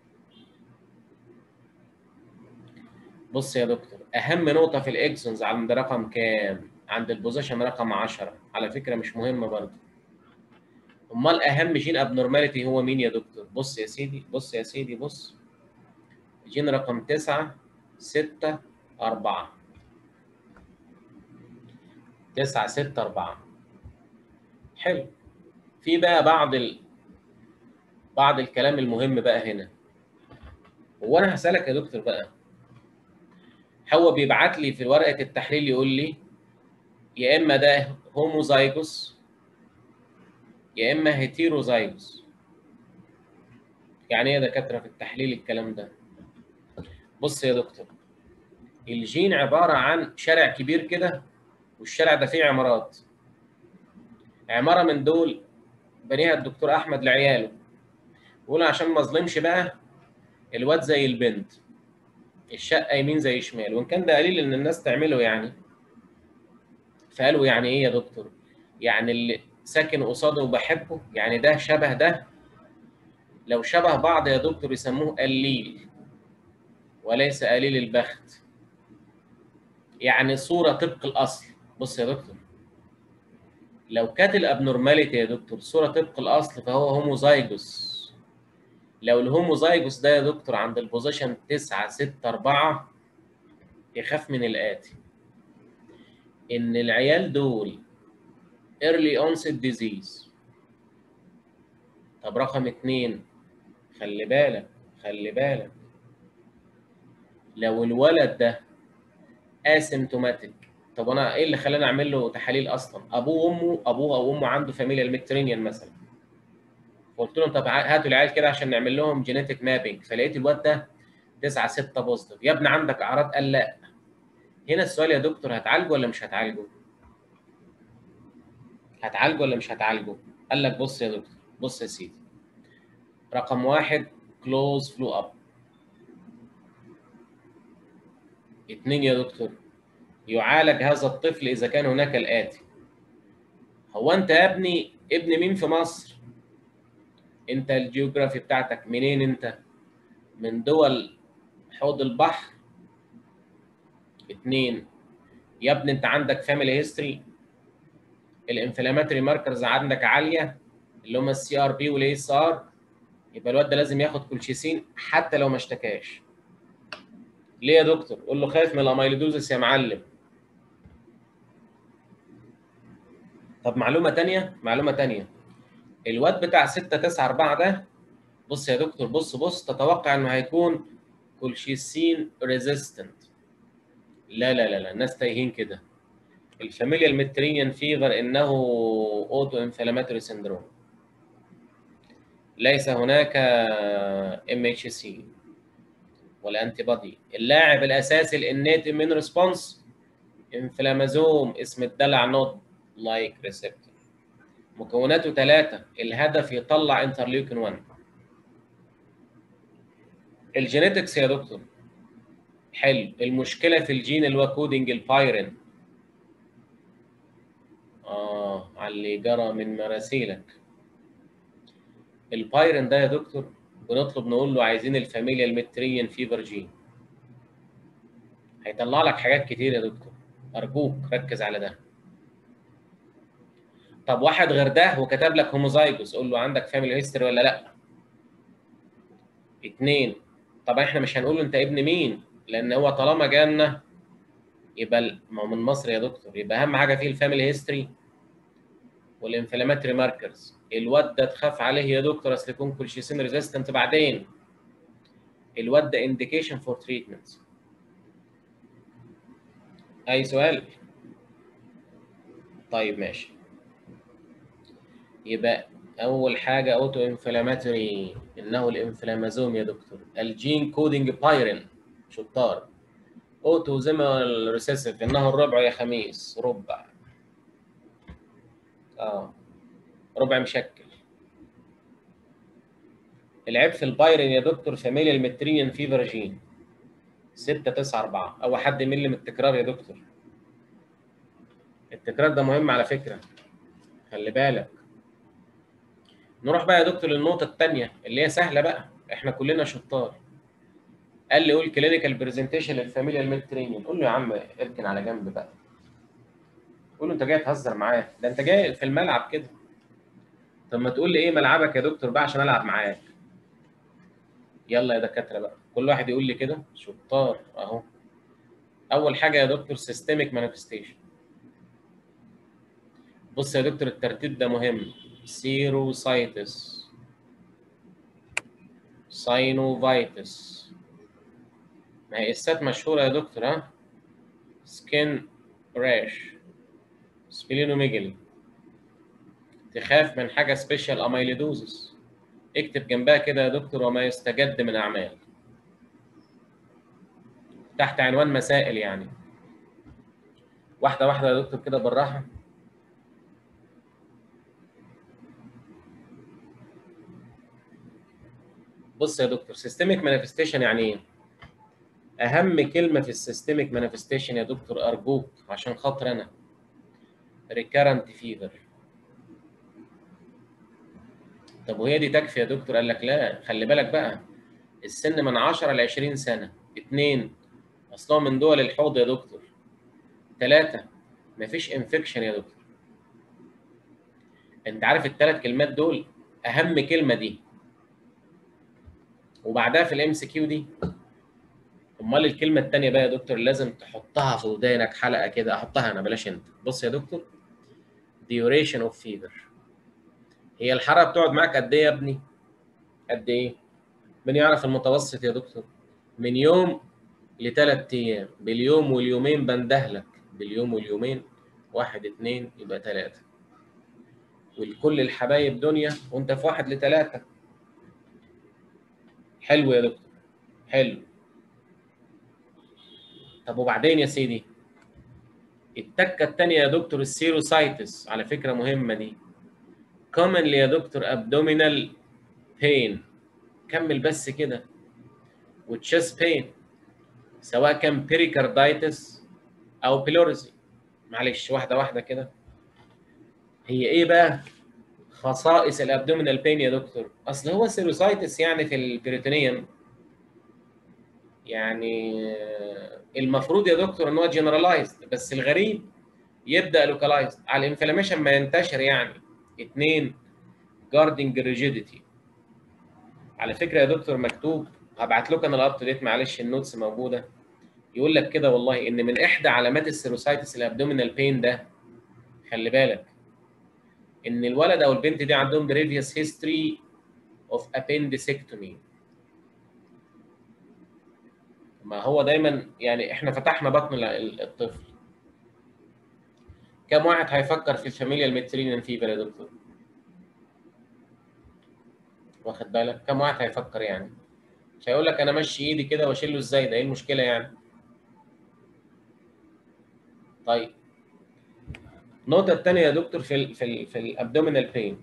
بص يا دكتور اهم نقطه في الاكسونز عند رقم كام عند البوزيشن رقم 10 على فكره مش مهمه برضه امال اهم جين ابنورماليتي هو مين يا دكتور بص يا سيدي بص يا سيدي بص جين رقم 9 6 4 9 6 4 حلو في بقى بعض ال... بعض الكلام المهم بقى هنا هو انا هسالك يا دكتور بقى هو بيبعت لي في ورقه التحليل يقول لي يا اما ده هوموزايجوس يا اما هيتيروزايجوس يعني ايه يا دكاتره في التحليل الكلام ده بص يا دكتور الجين عباره عن شارع كبير كده والشارع ده فيه عمارات عماره من دول بنيها الدكتور احمد لعياله بيقول عشان ما اظلمش بقى الواد زي البنت الشقه يمين زي شمال وان كان ده قليل ان الناس تعمله يعني فقالوا يعني ايه يا دكتور يعني اللي ساكن قصاده وبحبه يعني ده شبه ده لو شبه بعض يا دكتور يسموه قليل وليس قليل البخت يعني صوره طبق الاصل بص يا دكتور لو كانت الابنورماليتي يا دكتور صوره طبق الاصل فهو هوموزايجوس لو الهوموزايجوس ده يا دكتور عند البوزيشن 9 6 4 يخاف من الاتي ان العيال دول early onset disease طب رقم اثنين خلي بالك خلي بالك لو الولد ده اسيمتوماتيك طب انا ايه اللي خلاني اعمل له تحاليل اصلا ابوه وامه ابوه او امه عنده فاميليا الميكترينيان مثلا قلت لهم طب هاتوا العيال كده عشان نعمل لهم جينيتك مابينج فلقيت الواد ده 9 6 بوزيتيف يا ابني عندك اعراض قال لا هنا السؤال يا دكتور هتعالجه ولا مش هتعالجه هتعالجه ولا مش هتعالجه قال لك بص يا دكتور بص يا سيدي رقم واحد كلوز فلو اب اتنين يا دكتور يعالج هذا الطفل اذا كان هناك الاتي هو انت يا ابني ابن مين في مصر انت الجيوغرافي بتاعتك منين انت من دول حوض البحر اتنين يا ابني انت عندك فاميلي هيستوري الانفلاماتوري ماركرز عندك عاليه اللي هم السي ار بي والاي اس ار يبقى الواد ده لازم ياخد كولشيسين حتى لو ما اشتكاش ليه يا دكتور قول له خايف من الاميلودوزس يا معلم طب معلومه تانية معلومه تانية الواد بتاع 6 9 4 ده بص يا دكتور بص بص تتوقع انه هيكون كولشيسين ريزيستنت لا لا لا لا الناس تايهين كده الفاميليا المترينيان فيفر انه اوتو انفلاماتوري سيندروم ليس هناك ام اتش سي ولا انتي بودي اللاعب الاساسي الانيت امين ريسبونس انفلامازوم اسم الدلع نوت لايك ريسبتور مكوناته ثلاثه الهدف يطلع انترليوكين 1 الجينيتكس يا دكتور حلو المشكله في الجين اللي هو كودنج البايرين اه على اللي جرى من مراسيلك البايرين ده يا دكتور بنطلب نقول له عايزين الفاميليا المتريان فيفر جين هيطلع لك حاجات كتير يا دكتور ارجوك ركز على ده طب واحد غير ده وكتب لك هوموزايجوس قول له عندك فاميلي هيستوري ولا لا اتنين طبعا احنا مش هنقول له انت ابن مين لان هو طالما جالنا يبقى ما هو من مصر يا دكتور يبقى اهم حاجه فيه الفاميلي هيستوري والانفلاماتري ماركرز الواد ده تخاف عليه يا دكتور اصل يكون كولشيسين ريزيستنت بعدين الواد ده انديكيشن فور تريتمنت اي سؤال طيب ماشي يبقى اول حاجه اوتو انفلاماتوري انه الانفلامازوم يا دكتور الجين كودنج بايرين شطار اوتو زيمال ريسيسيف انه الربع يا خميس ربع اه ربع مشكل العيب في البايرين يا دكتور فاميليا المتريان فيفر جين 6 9 4 او حد ملي من التكرار يا دكتور التكرار ده مهم على فكره خلي بالك نروح بقى يا دكتور للنقطه الثانيه اللي هي سهله بقى احنا كلنا شطار قال لي قول كلينيكال برزنتيشن للفاميليا الميدترينيان قول له يا عم اركن على جنب بقى قول له انت جاي تهزر معايا ده انت جاي في الملعب كده طب ما تقول لي ايه ملعبك يا دكتور بقى عشان العب معاك يلا يا دكاتره بقى كل واحد يقول لي كده شطار اهو اول حاجه يا دكتور سيستميك مانيفستيشن بص يا دكتور الترتيب ده مهم سيروسايتس ساينوفايتس ما هي قصات مشهورة يا دكتور ها سكين راش سبلينوميجالي تخاف من حاجة سبيشال أميليدوزس اكتب جنبها كده يا دكتور وما يستجد من أعمال تحت عنوان مسائل يعني واحدة واحدة يا دكتور كده بالراحة بص يا دكتور سيستميك مانيفستيشن يعني ايه؟ اهم كلمه في السيستميك مانيفستيشن يا دكتور ارجوك عشان خاطر انا ريكارنت فيفر طب وهي دي تكفي يا دكتور قال لك لا خلي بالك بقى السن من 10 ل 20 سنه اثنين اصلا من دول الحوض يا دكتور ثلاثه مفيش انفكشن يا دكتور انت عارف الثلاث كلمات دول اهم كلمه دي وبعدها في الام سي كيو دي امال الكلمه الثانيه بقى يا دكتور لازم تحطها في ودانك حلقه كده احطها انا بلاش انت بص يا دكتور duration اوف فيفر هي الحراره بتقعد معاك قد ايه يا ابني قد ايه من يعرف المتوسط يا دكتور من يوم لثلاث ايام باليوم واليومين بندهلك باليوم واليومين واحد اتنين يبقى ثلاثة والكل الحبايب دنيا وانت في واحد لثلاثة حلو يا دكتور حلو طب وبعدين يا سيدي التكة التانية يا دكتور السيروسايتس على فكرة مهمة دي commonly يا دكتور abdominal pain كمل بس كده وتشيست pain سواء كان بيريكاردايتس او بيلوريزي معلش واحده واحده كده هي ايه بقى خصائص الابدومينال بين يا دكتور اصل هو سيروسايتس يعني في البريتونيوم يعني المفروض يا دكتور ان هو جنرالايزد بس الغريب يبدا لوكالايزد على الانفلاميشن ما ينتشر يعني اثنين جاردنج ريجيديتي على فكره يا دكتور مكتوب هبعت لكم انا الاب ديت معلش النوتس موجوده يقول لك كده والله ان من احدى علامات السيروسايتس الابدومينال بين ده خلي بالك ان الولد او البنت دي عندهم بريفيوس هيستوري اوف appendectomy ما هو دايما يعني احنا فتحنا بطن الطفل كم واحد هيفكر في الفاميليا الميترينيان فيفر يا دكتور؟ واخد بالك؟ كم واحد هيفكر يعني؟ مش هيقول لك انا ماشي ايدي كده واشيله ازاي ده ايه المشكله يعني؟ طيب النقطة الثانية يا دكتور في ال في ال في الابدومينال بين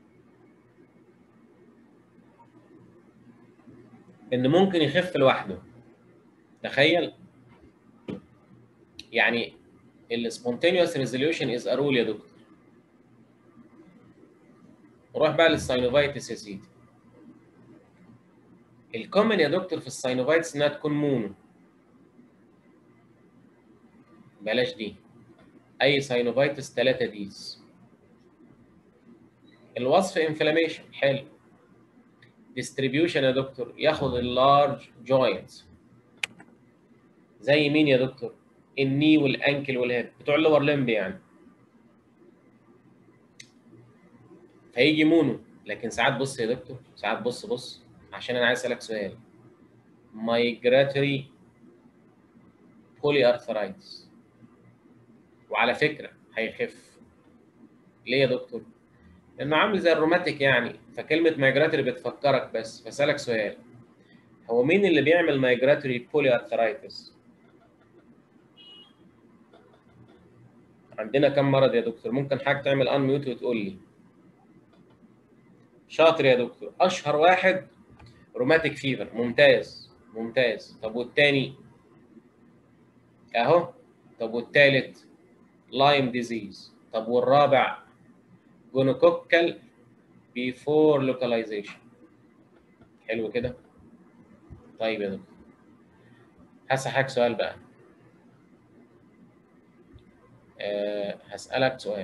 ان ممكن يخف لوحده تخيل يعني السبونتينيوس ريزوليوشن از رول يا دكتور نروح بقى للساينوفايتس يا سيدي الكومن يا دكتور في الساينوفايتس انها تكون مونو بلاش دي اي ساينوفايتس 3 ديز الوصف انفلاميشن حلو ديستريبيوشن يا دكتور ياخد اللارج جوينتس زي مين يا دكتور الني والانكل والهيد بتوع اللور لمب يعني فيجي مونو لكن ساعات بص يا دكتور ساعات بص بص عشان انا عايز اسالك سؤال مايجراتوري بولي ارثرايتس وعلى فكره هيخف ليه يا دكتور؟ لانه عامل زي الروماتيك يعني فكلمه مايجراتوري بتفكرك بس فاسالك سؤال هو مين اللي بيعمل مايجراتوري بولي ارثرايتس؟ عندنا كم مرض يا دكتور؟ ممكن حاجه تعمل ان ميوت وتقول لي شاطر يا دكتور اشهر واحد روماتيك فيفر ممتاز ممتاز طب والتاني اهو طب والتالت لايم ديزيز طب والرابع جونوكوكال بيفور لوكاليزيشن حلو كده طيب يا دكتور هسألك سؤال بقى أه هسألك سؤال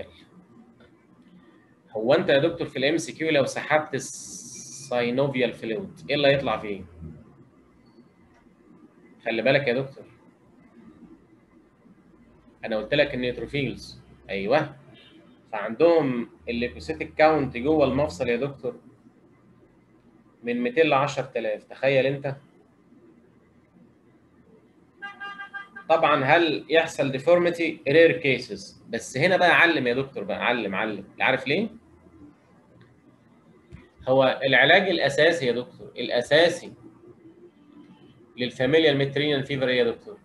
هو انت يا دكتور في الام سي كيو لو سحبت الساينوفيال فلويد ايه اللي هيطلع فيه؟ خلي بالك يا دكتور انا قلت لك النيوتروفيلز ايوه فعندهم الليكوسيتيك كاونت جوه المفصل يا دكتور من 200 ل 10000 تخيل انت طبعا هل يحصل ديفورميتي رير كيسز بس هنا بقى علم يا دكتور بقى علم علم عارف ليه هو العلاج الاساسي يا دكتور الاساسي للفاميليا المترينيان فيفر يا دكتور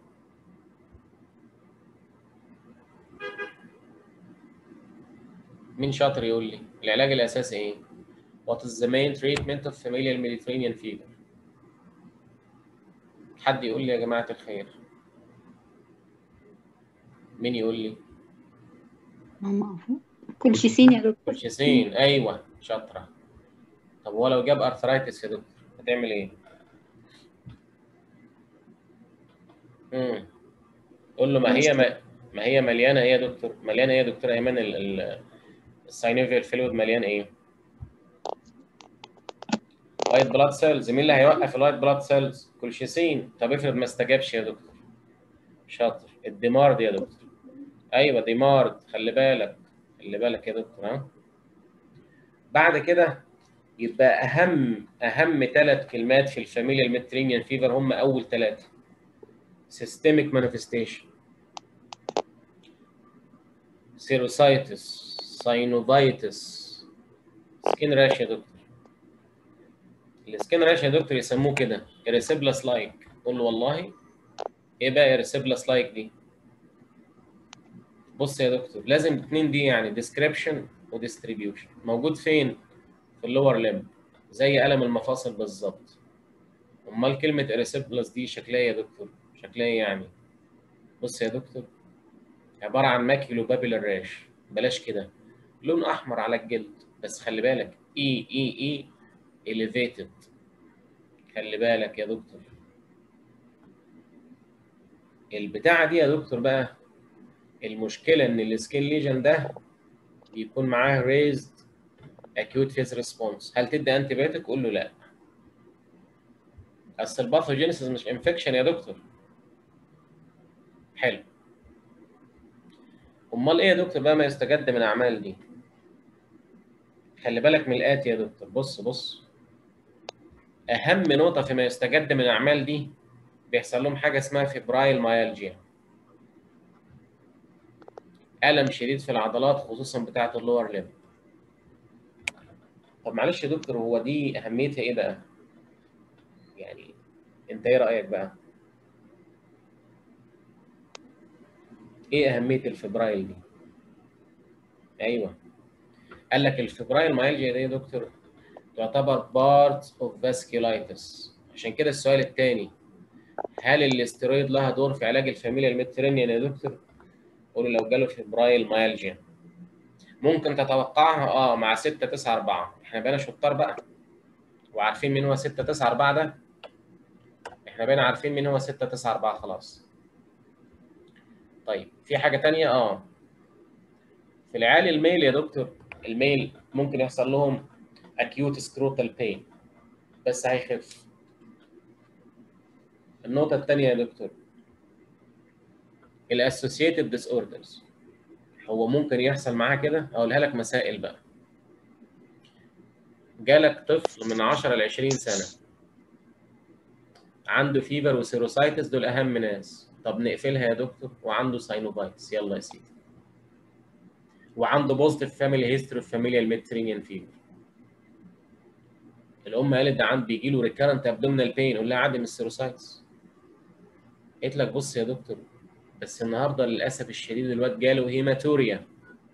مين شاطر يقول لي العلاج الاساسي ايه what is the main treatment of familial Mediterranean fever حد يقول لي يا جماعه الخير مين يقول لي ماما كل شيء سين يا دكتور كولشيسين ايوه شاطره طب هو لو جاب ارثرايتس يا دكتور هتعمل ايه امم قول له ما هي ما, ما هي مليانه ايه يا دكتور مليانه ايه يا دكتور ايمن ال- ال- الساينوفيال فلويد مليان ايه وايت بلاد سيلز مين اللي هيوقف الوايت بلاد سيلز كولشيسين طب افرض ما استجابش يا دكتور شاطر الديمارد يا دكتور ايوه ديمارد خلي بالك خلي بالك يا دكتور ها بعد كده يبقى اهم اهم ثلاث كلمات في الفاميليال ميدترينيان فيفر هم اول ثلاثه سيستميك مانيفستيشن سيروسايتس ساينوفايتس سكين راش يا دكتور السكين راش يا دكتور يسموه كده اريسيبلاس لايك قول له والله ايه بقى اريسيبلاس لايك دي بص يا دكتور لازم الاثنين دي يعني ديسكريبشن وديستريبيوشن موجود فين في اللور ليمب زي الم المفاصل بالظبط امال كلمه اريسيبلاس دي شكلها إيه يا دكتور شكلها إيه يعني بص يا دكتور عباره عن ماكيلو بابيلر راش بلاش كده لون احمر على الجلد بس خلي بالك اي اي اي elevated خلي بالك يا دكتور البتاعه دي يا دكتور بقى المشكله ان السكين ليجن ده بيكون معاه raised acute phase response هل تدي انتي بايوتيك قول له لا اصل الباثوجينيسيس مش انفكشن يا دكتور حلو امال ايه يا دكتور بقى ما يستجد من الاعمال دي خلي بالك من الاتي يا دكتور بص بص اهم نقطه فيما يستجد من الاعمال دي بيحصل لهم حاجه اسمها فيبرايل مايالجيا الم شديد في العضلات خصوصا بتاعه اللور ليم طب معلش يا دكتور هو دي اهميتها ايه بقى يعني انت ايه رايك بقى ايه اهميه الفبرايل دي ايوه قال لك الفبرايل مايلجيا دي يا دكتور تعتبر بارت اوف فاسكولايتس عشان كده السؤال الثاني هل الاسترويد لها دور في علاج الفاميليا الميدترينيان يا دكتور قولوا لو جاله فبرايل مايلجيا ممكن تتوقعها اه مع 6 9 4 احنا بقينا شطار بقى وعارفين مين هو 6 9 4 ده احنا بقينا عارفين مين هو 6 9 4 خلاص طيب في حاجه تانية اه في العيال الميل يا دكتور الميل ممكن يحصل لهم acute scrotal pain بس هيخف النقطة الثانية يا دكتور الاسوسييتد ديس اوردرز هو ممكن يحصل معاه كده اقولها لك مسائل بقى جالك طفل من 10 ل 20 سنة عنده فيبر وسيروسايتس دول اهم ناس طب نقفلها يا دكتور وعنده ساينوفايتس يلا يا سيدي وعنده بوزيتيف فاميلي هيستوري فاميليال ميدترينيان فيبر الام قالت ده عند بيجي له ريكارنت ابدومينال بين قول لها عادي من السيروسايتس قلت لك بص يا دكتور بس النهارده للاسف الشديد الواد جاله هيماتوريا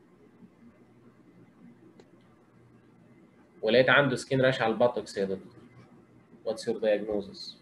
ولقيت عنده سكين راش على الباتوكس يا دكتور واتس يور دايجنوزس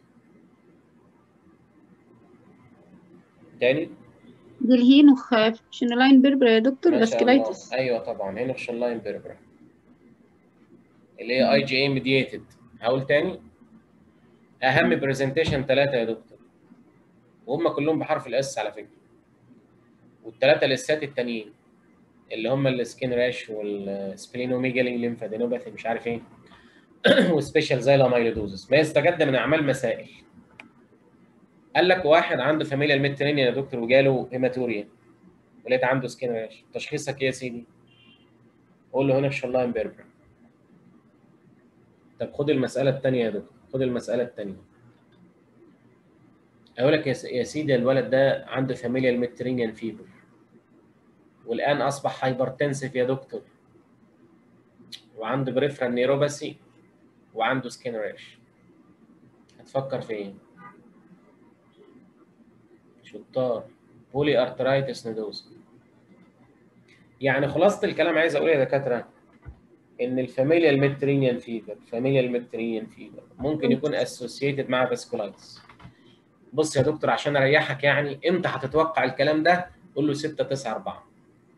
تاني دي الهينوخ شينولاين بيربرا يا دكتور ما شاء الله فاسكولايتس ايوه طبعا هنا في لاين بيربرا اللي هي اي جي اي ميدييتد هقول تاني اهم برزنتيشن ثلاثه يا دكتور وهم كلهم بحرف الاس على فكره والثلاثه لسات التانيين اللي هم السكين راش والسبلينوميجالي ليمفادينوباثي مش عارف ايه وسبيشال زي الاميلودوزس ما يستجد من اعمال مسائل قال لك واحد عنده فاميليا الميدترينيان يا دكتور وجاله هيماتوريا ولقيت عنده سكين راش تشخيصك ايه يا سيدي؟ قول له هنا في شلاين بيربرا طب خد المساله الثانيه يا دكتور خد المساله الثانيه اقول لك يا س- يا سيدي الولد ده عنده فاميليا الميدترينيان فيبر والان اصبح هايبرتنسيف يا دكتور وعنده بريفرال نيروباثي وعنده سكين راش هتفكر في ايه؟ شطار بولي ارترايتس نودوز يعني خلاصه الكلام عايز اقول يا دكاتره ان الفاميليا الميدترينيان فيفر فاميليا الميدترينيان فيفر ممكن يكون اسوسييتد مع فاسكولايتس بص يا دكتور عشان اريحك يعني امتى هتتوقع الكلام ده قول له 6 9 4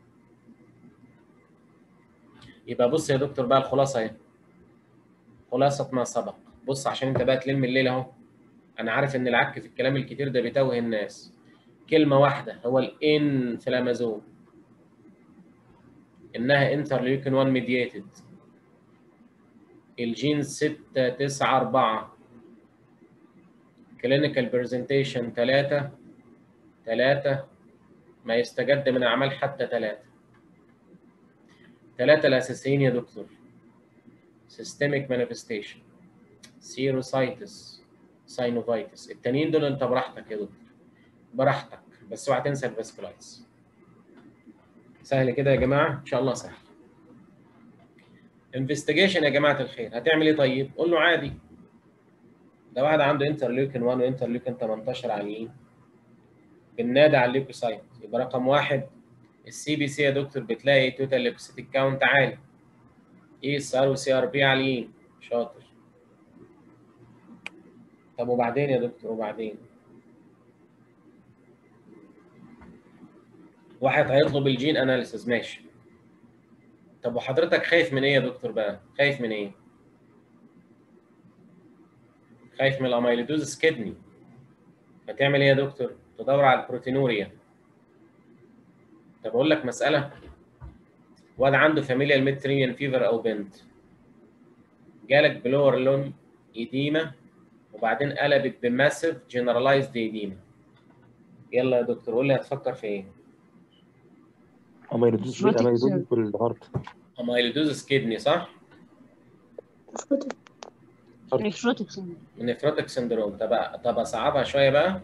يبقى بص يا دكتور بقى الخلاصه اهي خلاصه ما سبق بص عشان انت بقى تلم الليل اهو انا عارف ان العك في الكلام الكتير ده بيتوه الناس كلمه واحده هو الانفلامازون انها انترليوكين 1 ميدييتد الجين 6 9 4 كلينيكال برزنتيشن 3 3 ما يستجد من اعمال حتى 3 ثلاثة الاساسيين يا دكتور systemic manifestation serositis ساينوفايتس التانيين دول انت براحتك يا دكتور براحتك بس اوعى تنسى الفاسكولايتس سهل كده يا جماعه ان شاء الله سهل انفستيجيشن يا جماعه الخير هتعمل ايه طيب قول له عادي ده واحد عنده انترليوكين 1 وانترليوكين 18 عاليين بننادى على الليوكوسايت يبقى رقم واحد السي بي سي يا دكتور بتلاقي توتال ليوكوسيتيك كاونت عالي اي اس ار وسي ار بي عاليين شاطر طب وبعدين يا دكتور وبعدين واحد هيطلب الجين اناليسيز ماشي طب وحضرتك خايف من ايه يا دكتور بقى خايف من ايه خايف من الاميلودوزس كدني فتعمل ايه يا دكتور تدور على البروتينوريا طب اقول لك مساله واد عنده فاميليال ميدترينيان فيفر او بنت جالك بلور لون ايديما وبعدين قلبت بماسيف جنرالايزد ايديما يلا يا دكتور قول لي هتفكر في ايه اميلودوز Nephrotic اميلودوز في الهارت اميلودوزس كدني صح نفروتك سندروم نفروتك سندروم طب طب اصعبها شويه بقى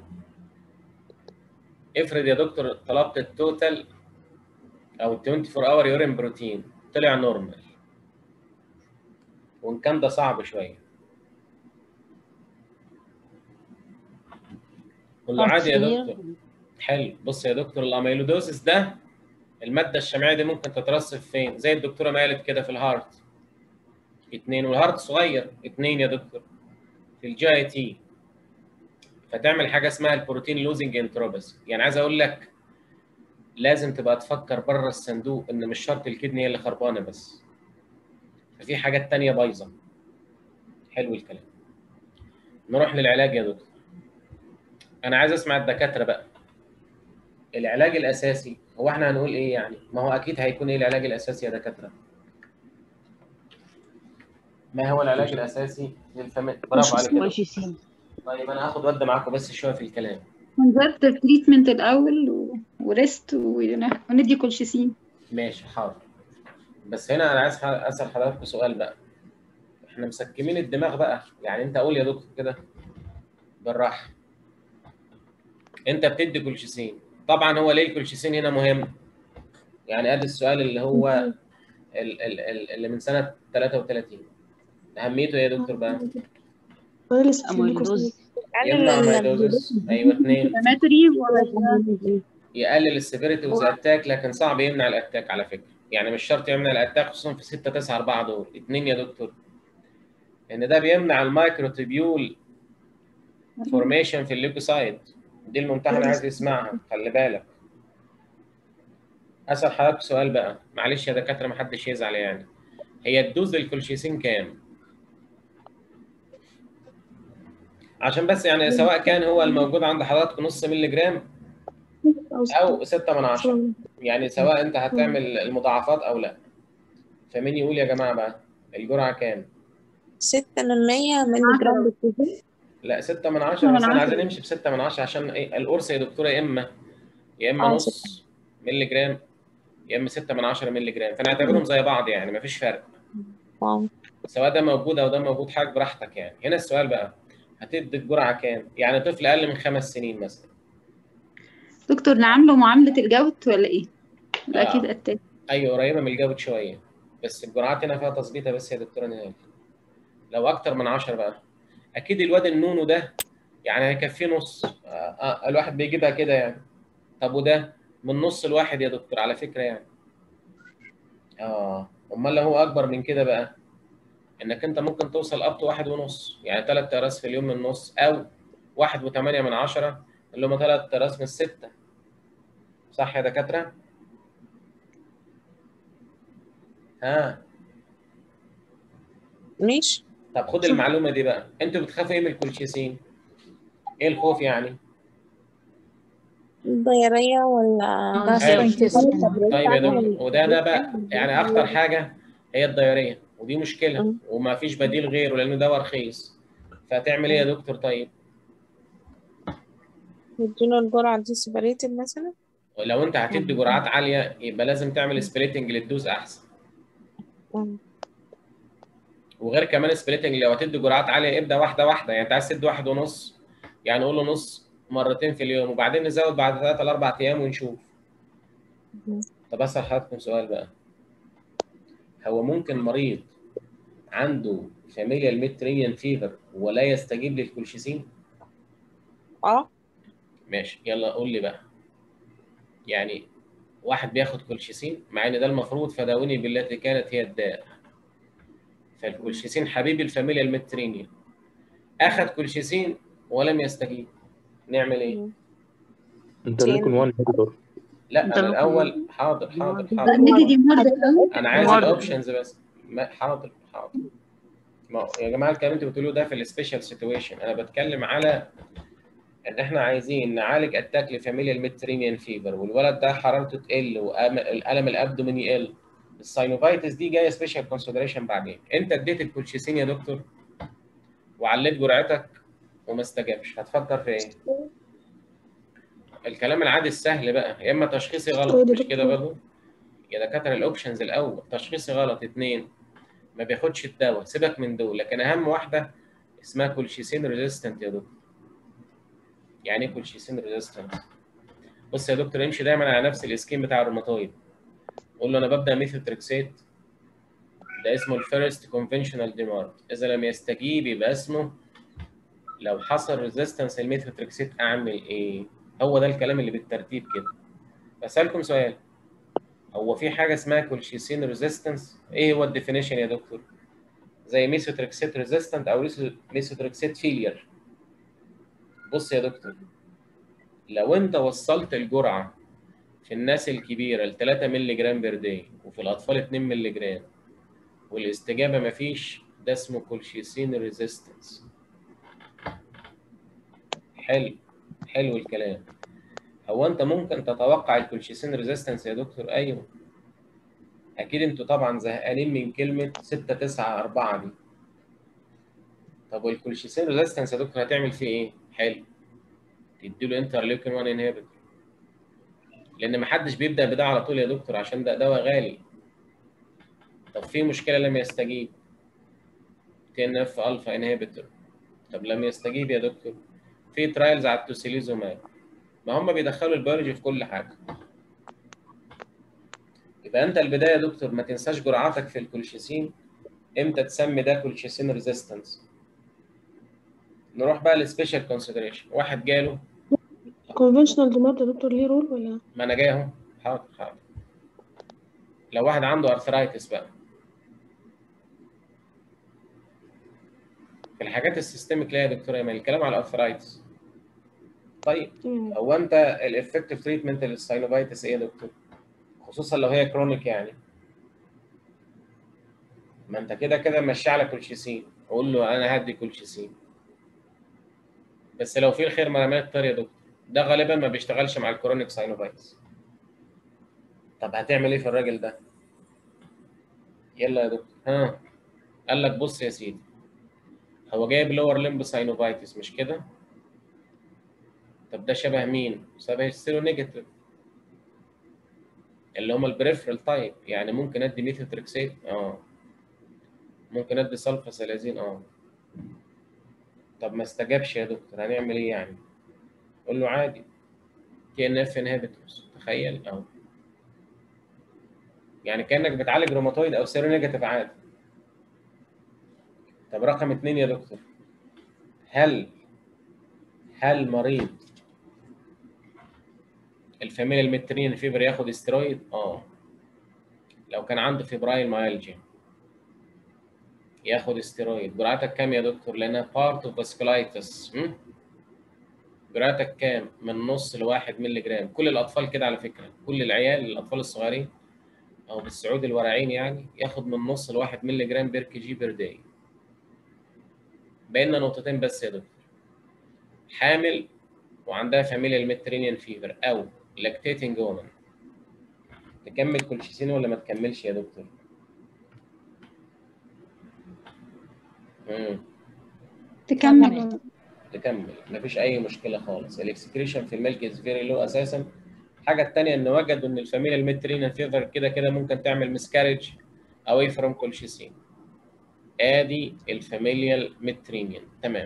افرض يا دكتور طلبت التوتال او ال 24 اور يورين بروتين طلع نورمال وان كان ده صعب شويه قول له عادي يا دكتور حلو بص يا دكتور الاميلودوزس ده الماده الشمعيه دي ممكن تترسب فين زي الدكتوره ما قالت كده في الهارت اتنين والهارت صغير اتنين يا دكتور في الجي اي تي فتعمل حاجه اسمها البروتين لوزنج انتروباثي يعني عايز اقول لك لازم تبقى تفكر بره الصندوق ان مش شرط الكدني هي اللي خربانه بس ففي حاجات تانية بايظه حلو الكلام نروح للعلاج يا دكتور انا عايز اسمع الدكاتره بقى العلاج الاساسي هو احنا هنقول ايه يعني ما هو اكيد هيكون ايه العلاج الاساسي يا دكاتره ما هو العلاج الاساسي للفم برافو عليك يا دكتور. كولشيسين طيب انا هاخد ود معاكم بس شويه في الكلام كونفرت تريتمنت الاول و... وريست و... وندي كولشيسين ماشي حاضر بس هنا انا عايز ح- اسال حضراتكم سؤال بقى احنا مسكمين الدماغ بقى يعني انت قول يا دكتور كده بالراحه انت بتدي كولشيسين طبعا هو ليه الكولشيسين هنا مهم يعني ادي السؤال اللي هو ال- ال- ال- اللي من سنه 33 اهميته ايه يا دكتور بقى اميلودوز يمنع مايلوزس ايوه اثنين انفلاماتوري ولا يقلل السيفيريتي اوف اتاك لكن صعب يمنع الاتاك على فكره يعني مش شرط يمنع الاتاك خصوصا في 6 9 4 دول اثنين يا دكتور ان ده بيمنع المايكروتيبيول فورميشن في الليوكوسايد دي الممتحن عايز يسمعها خلي بالك اسال حضرتك سؤال بقى معلش يا دكاتره ما حدش يزعل يعني هي الدوز للكولشيسين كام عشان بس يعني سواء كان هو الموجود عند حضراتكم نص مللي جرام او 6 من 10 يعني سواء انت هتعمل المضاعفات او لا فمين يقول يا جماعه بقى الجرعه كام ستة من مية مللي جرام بالكوفي لا 6 من 10 من بس احنا 10. عايزين نمشي ب 6 من 10 عشان ايه القرص يا دكتوره يا اما يا اما آه، نص مللي جرام يا اما 6 من 10 مللي جرام فنعتبرهم زي بعض يعني مفيش فرق واو سواء ده موجود او ده موجود حاجه براحتك يعني هنا السؤال بقى هتدي الجرعه كام يعني طفل اقل من خمس سنين مثلا دكتور نعامله معاملة الجوت ولا ايه؟ آه. اكيد اتاك ايوه قريبه من الجود شويه بس الجرعات هنا فيها تظبيطه بس يا دكتوره نهال لو اكتر من 10 بقى اكيد الواد النونو ده يعني هيكفيه نص آه آه الواحد بيجيبها كده يعني طب وده من نص الواحد يا دكتور على فكره يعني اه امال لو هو اكبر من كده بقى انك انت ممكن توصل اب تو واحد ونص يعني ثلاث تراس في اليوم من النص او واحد وثمانية من عشرة اللي هم ثلاث تراس من الستة صح يا دكاترة؟ ها ماشي طب خد المعلومه دي بقى انتوا بتخافوا ايه من الكولشيسين ايه الخوف يعني ضيارية ولا حلو. طيب يا دكتور وده ده بقى يعني اخطر حاجه هي الدياريه ودي مشكله مم. وما فيش بديل غيره لانه دواء رخيص فهتعمل ايه يا دكتور طيب نديله الجرعة دي سيبريتد مثلا لو انت هتدي جرعات عاليه يبقى لازم تعمل سبليتنج للدوز احسن مم. وغير كمان سبليتنج لو هتدي جرعات عاليه ابدا واحده واحده يعني انت عايز تدي واحد ونص يعني قول له نص مرتين في اليوم وبعدين نزود بعد ثلاثة لاربع ايام ونشوف طب اسال حضراتكم سؤال بقى هو ممكن مريض عنده فاميليال ميترينيان فيفر ولا يستجيب للكولشيسين؟ اه ماشي يلا قول لي بقى يعني واحد بياخد كولشيسين مع ان ده المفروض فداوني بالتي كانت هي الداء فالكولشيسين حبيب الفاميليا الميترينيان اخذ كولشيسين ولم يستجيب نعمل ايه؟ انترليكون 1 انهبيتور لا انا انترلوكين الاول حاضر حاضر لا حاضر ندي دي مرضى الاول انا عايز مرض. الاوبشنز بس ما حاضر حاضر ما هو يا جماعه الكلام اللي انتوا بتقولوه ده في السبيشال سيتويشن انا بتكلم على ان احنا عايزين نعالج اتاك لفاميليا الميدترينيان فيفر والولد ده حرارته تقل والالم الابدومين يقل الساينوفايتس دي جايه سبيشال كونسيدريشن بعدين انت اديت الكولشيسين يا دكتور وعليت جرعتك وما استجابش هتفكر في ايه؟ الكلام العادي السهل بقى يا اما تشخيصي غلط مش كده برضه؟ يا دكاتره الاوبشنز الاول تشخيصي غلط اثنين ما بياخدش الدواء سيبك من دول لكن اهم واحده اسمها كولشيسين ريزيستنت يا دكتور يعني ايه كولشيسين ريزيستنت بص يا دكتور امشي دايما على نفس الاسكيم بتاع الروماتويد قول له انا ببدا ميثوتريكسيت ده اسمه الفيرست كونفنشنال ديمارد اذا لم يستجيب يبقى اسمه لو حصل ريزيستنس الميثوتريكسيت اعمل ايه هو ده الكلام اللي بالترتيب كده بسالكم سؤال هو في حاجه اسمها كولشيسين ريزيستنس ايه هو الديفينيشن يا دكتور زي ميثوتريكسيت ريزيستنت او ميثوتريكسيت فيلير بص يا دكتور لو انت وصلت الجرعه في الناس الكبيره ل 3 مللي جرام بير داي وفي الاطفال 2 مللي جرام والاستجابه مفيش ده اسمه كولشيسين ريزيستنس حلو حلو الكلام هو انت ممكن تتوقع الكولشيسين ريزيستنس يا دكتور ايوه اكيد انتوا طبعا زهقانين من كلمه 6 9 4 دي طب والكولشيسين ريزيستنس يا دكتور هتعمل فيه ايه حلو تديله انترليوكين 1 انهبيتور لان ما حدش بيبدا بده على طول يا دكتور عشان ده دواء غالي طب في مشكله لم يستجيب تي ان اف الفا انهبيتور طب لم يستجيب يا دكتور في ترايلز على التوسيليزوماب ما هم بيدخلوا البيولوجي في كل حاجه يبقى انت البدايه يا دكتور ما تنساش جرعاتك في الكولشيسين امتى تسمي ده كولشيسين ريزيستنس نروح بقى للسبيشال كونسيدريشن واحد جاله conventional demand يا دكتور ليه رول ولا ما انا جاي اهو حاضر حاضر لو واحد عنده ارثرايتس بقى في الحاجات السيستميك لا يا دكتور ايمن الكلام على الارثرايتس طيب تمام هو انت الافكتيف تريتمنت للساينوفايتس ايه يا دكتور؟ خصوصا لو هي كرونيك يعني ما انت كده كده ماشي على كولشيسين قول له انا هدي كولشيسين بس لو في الخير ما رميت طير يا دكتور ده غالبا ما بيشتغلش مع الكرونيك ساينوفايتس طب هتعمل ايه في الراجل ده؟ يلا يا دكتور ها قال لك بص يا سيدي هو جايب لور لمب ساينوفايتس مش كده؟ طب ده شبه مين؟ شبه السيرو نيجاتيف اللي هم البريفرال تايب يعني ممكن ادي ميثوتريكسيت اه ممكن ادي سلفا سلازين اه طب ما استجابش يا دكتور هنعمل ايه يعني؟ قول له عادي تي ان اف انهبيتورز تخيل اه يعني كانك بتعالج روماتويد او سيرو نيجاتيف عادي طب رقم اثنين يا دكتور هل هل مريض الفاميليا المترين فيبر ياخد استرويد؟ اه لو كان عنده فيبرايل مايلجيا ياخد استرويد جرعتك كام يا دكتور؟ لانها بارت اوف فاسكولايتس جرعتك كام؟ من نص لواحد مللي جرام كل الاطفال كده على فكره كل العيال الاطفال الصغيرين او بالسعود الورعين يعني ياخد من نص لواحد مللي جرام بير كي جي بير داي بقينا نقطتين بس يا دكتور حامل وعندها فاميليا الميترينيان فيفر او لاكتيتنج وومن تكمل كولشيسين ولا ما تكملش يا دكتور؟ امم تكمل تكمل مفيش اي مشكله خالص الاكسكريشن في الميلك از فيري لو اساسا الحاجه الثانيه ان وجدوا ان الفاميليا الميترينيان فيفر كده كده ممكن تعمل مسكارج اواي فروم كولشيسين ادي الفاميليال مترينيان تمام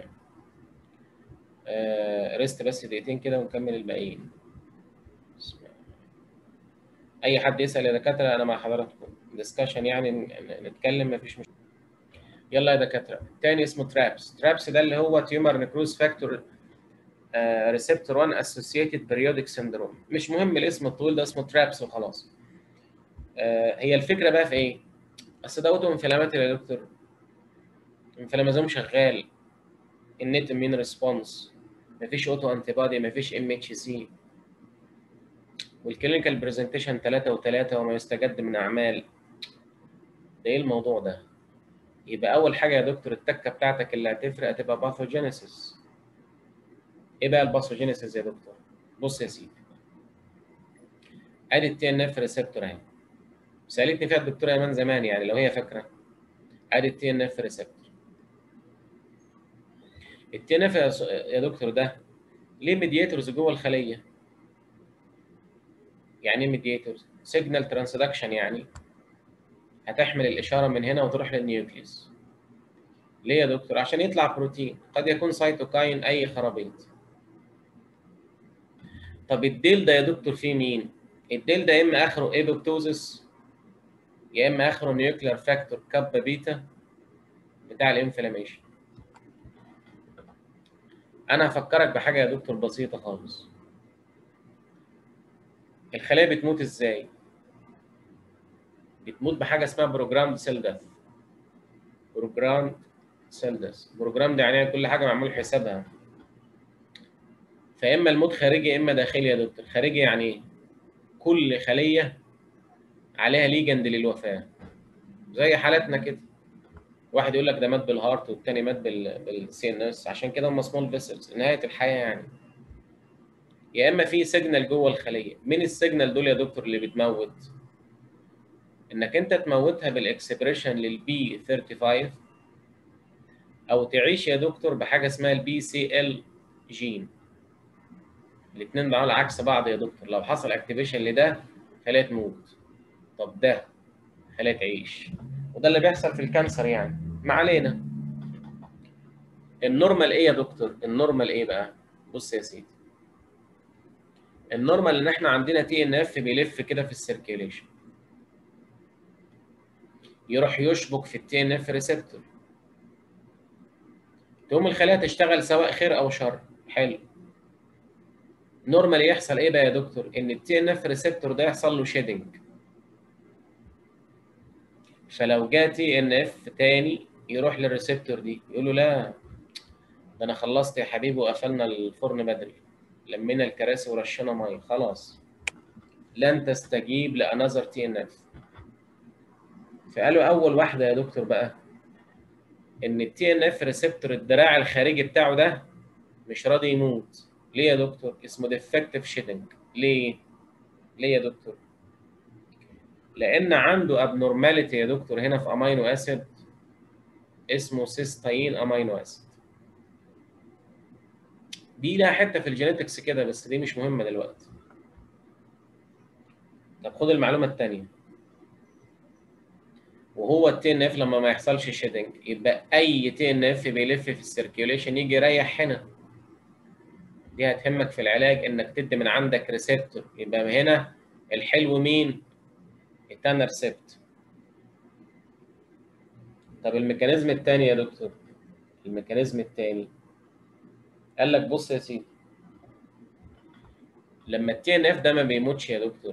آه ريست بس دقيقتين كده ونكمل الباقيين بسم الله. اي حد يسال يا دكاتره انا مع حضراتكم ديسكشن يعني ن- ن- نتكلم مفيش مشكله يلا يا دكاتره تاني اسمه ترابس ترابس ده اللي هو تيومر نكروز فاكتور ريسبتور 1 اسوسييتد بريودك سيندروم مش مهم الاسم الطويل ده اسمه ترابس وخلاص آه هي الفكره بقى في ايه اصل ده اوتو انفلاماتوري يا دكتور انفلامازوم شغال النت امين ريسبونس مفيش اوتو انتي بادي مفيش ام اتش سي والكلينيكال برزنتيشن 3 و3 وما يستجد من اعمال ده ايه الموضوع ده يبقى اول حاجه يا دكتور التكه بتاعتك اللي هتفرق هتبقى باثوجينيسيس ايه بقى الباثوجينيسيس يا دكتور بص يا سيدي ادي التي ان اف ريسبتور اهي سالتني فيها الدكتوره ايمان زمان يعني لو هي فاكره ادي التي ان اف ريسبتور التي ان اف يا دكتور ده ليه ميدياتورز جوه الخليه يعني ايه ميدياتورز سيجنال ترانسدكشن يعني هتحمل الاشاره من هنا وتروح للنيوكليوس ليه يا دكتور عشان يطلع بروتين قد يكون سيتوكاين اي خرابيط طب الديل ده يا دكتور فيه مين الديل ده يا اما اخره ايبوبتوزس يا اما اخره نيوكلير فاكتور كابا بيتا بتاع الانفلاميشن انا هفكرك بحاجه يا دكتور بسيطه خالص الخلايا بتموت ازاي بتموت بحاجه اسمها بروجرام سيل ديث بروجرام سيل ديث بروجرام ده يعني كل حاجه معمول حسابها فاما الموت خارجي اما داخلي يا دكتور خارجي يعني ايه كل خليه عليها ليجند للوفاه زي حالاتنا كده واحد يقول لك ده مات بالهارت والتاني مات بال بالسي ان اس عشان كده هم سمول فيسلز نهايه الحياه يعني يا اما في سيجنال جوه الخليه مين السيجنال دول يا دكتور اللي بتموت انك انت تموتها بالاكسبريشن للبي 35 او تعيش يا دكتور بحاجه اسمها البي سي ال جين الاثنين دول عكس بعض يا دكتور لو حصل اكتيفيشن لده خليه تموت طب ده خليه تعيش وده اللي بيحصل في الكانسر يعني ما علينا النورمال ايه يا دكتور النورمال ايه بقى بص يا سيدي النورمال ان احنا عندنا تي ان اف بيلف كده في السيركيوليشن يروح يشبك في التي ان اف ريسبتور تقوم الخلايا تشتغل سواء خير او شر حلو نورمال يحصل ايه بقى يا دكتور ان التي ان اف ريسبتور ده يحصل له شيدنج فلو جه تي ان اف تاني يروح للريسبتور دي يقول له لا ده انا خلصت يا حبيبي وقفلنا الفرن بدري لمينا الكراسي ورشينا ميه خلاص لن تستجيب لانذر تي ان اف فقالوا اول واحده يا دكتور بقى ان التي ان اف ريسبتور الدراع الخارجي بتاعه ده مش راضي يموت ليه يا دكتور اسمه ديفكتيف شيدنج ليه ليه يا دكتور لان عنده ابنورماليتي يا دكتور هنا في امينو اسيد اسمه سيستاين امينو اسيد دي لها حته في الجينيتكس كده بس دي مش مهمه دلوقتي طب خد المعلومه الثانيه وهو التي ان اف لما ما يحصلش شيدنج يبقى اي تي ان اف بيلف في السيركيوليشن يجي يريح هنا دي هتهمك في العلاج انك تدي من عندك ريسبتور يبقى هنا الحلو مين التانرسبت طب الميكانيزم الثاني يا دكتور الميكانيزم الثاني قال لك بص يا سيدي لما التي ان اف ده ما بيموتش يا دكتور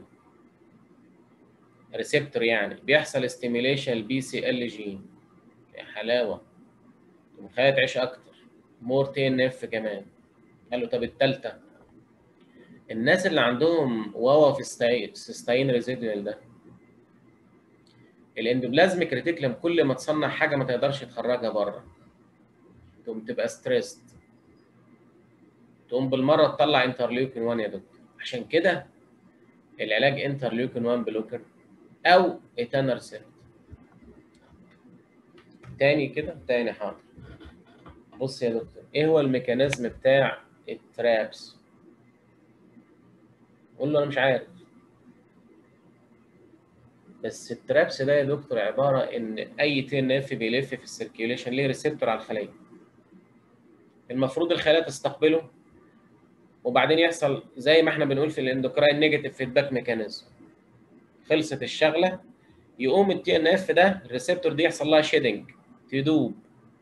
ريسبتور يعني بيحصل استيميليشن البي سي ال جين يا حلاوه المخلايا تعيش اكتر مور تي ان اف كمان قال له طب الثالثه الناس اللي عندهم واوا في السيستاين ريزيدوال ده الاندوبلازميك ريتيكلم كل ما تصنع حاجه ما تقدرش تخرجها بره تقوم تبقى ستريسد تقوم بالمره تطلع انترليوكين 1 يا دكتور عشان كده العلاج انترليوكين 1 بلوكر او ايتانرسبت تاني كده تاني حاضر بص يا دكتور ايه هو الميكانيزم بتاع الترابس قول له انا مش عارف بس الترابس ده يا دكتور عباره ان اي تي ان اف بيلف في السيركيوليشن ليه ريسبتور على الخليه المفروض الخلايا تستقبله وبعدين يحصل زي ما احنا بنقول في الاندوكراين نيجاتيف فيدباك ميكانيزم خلصت الشغله يقوم التي ان اف ده الريسبتور دي يحصل لها شيدنج تدوب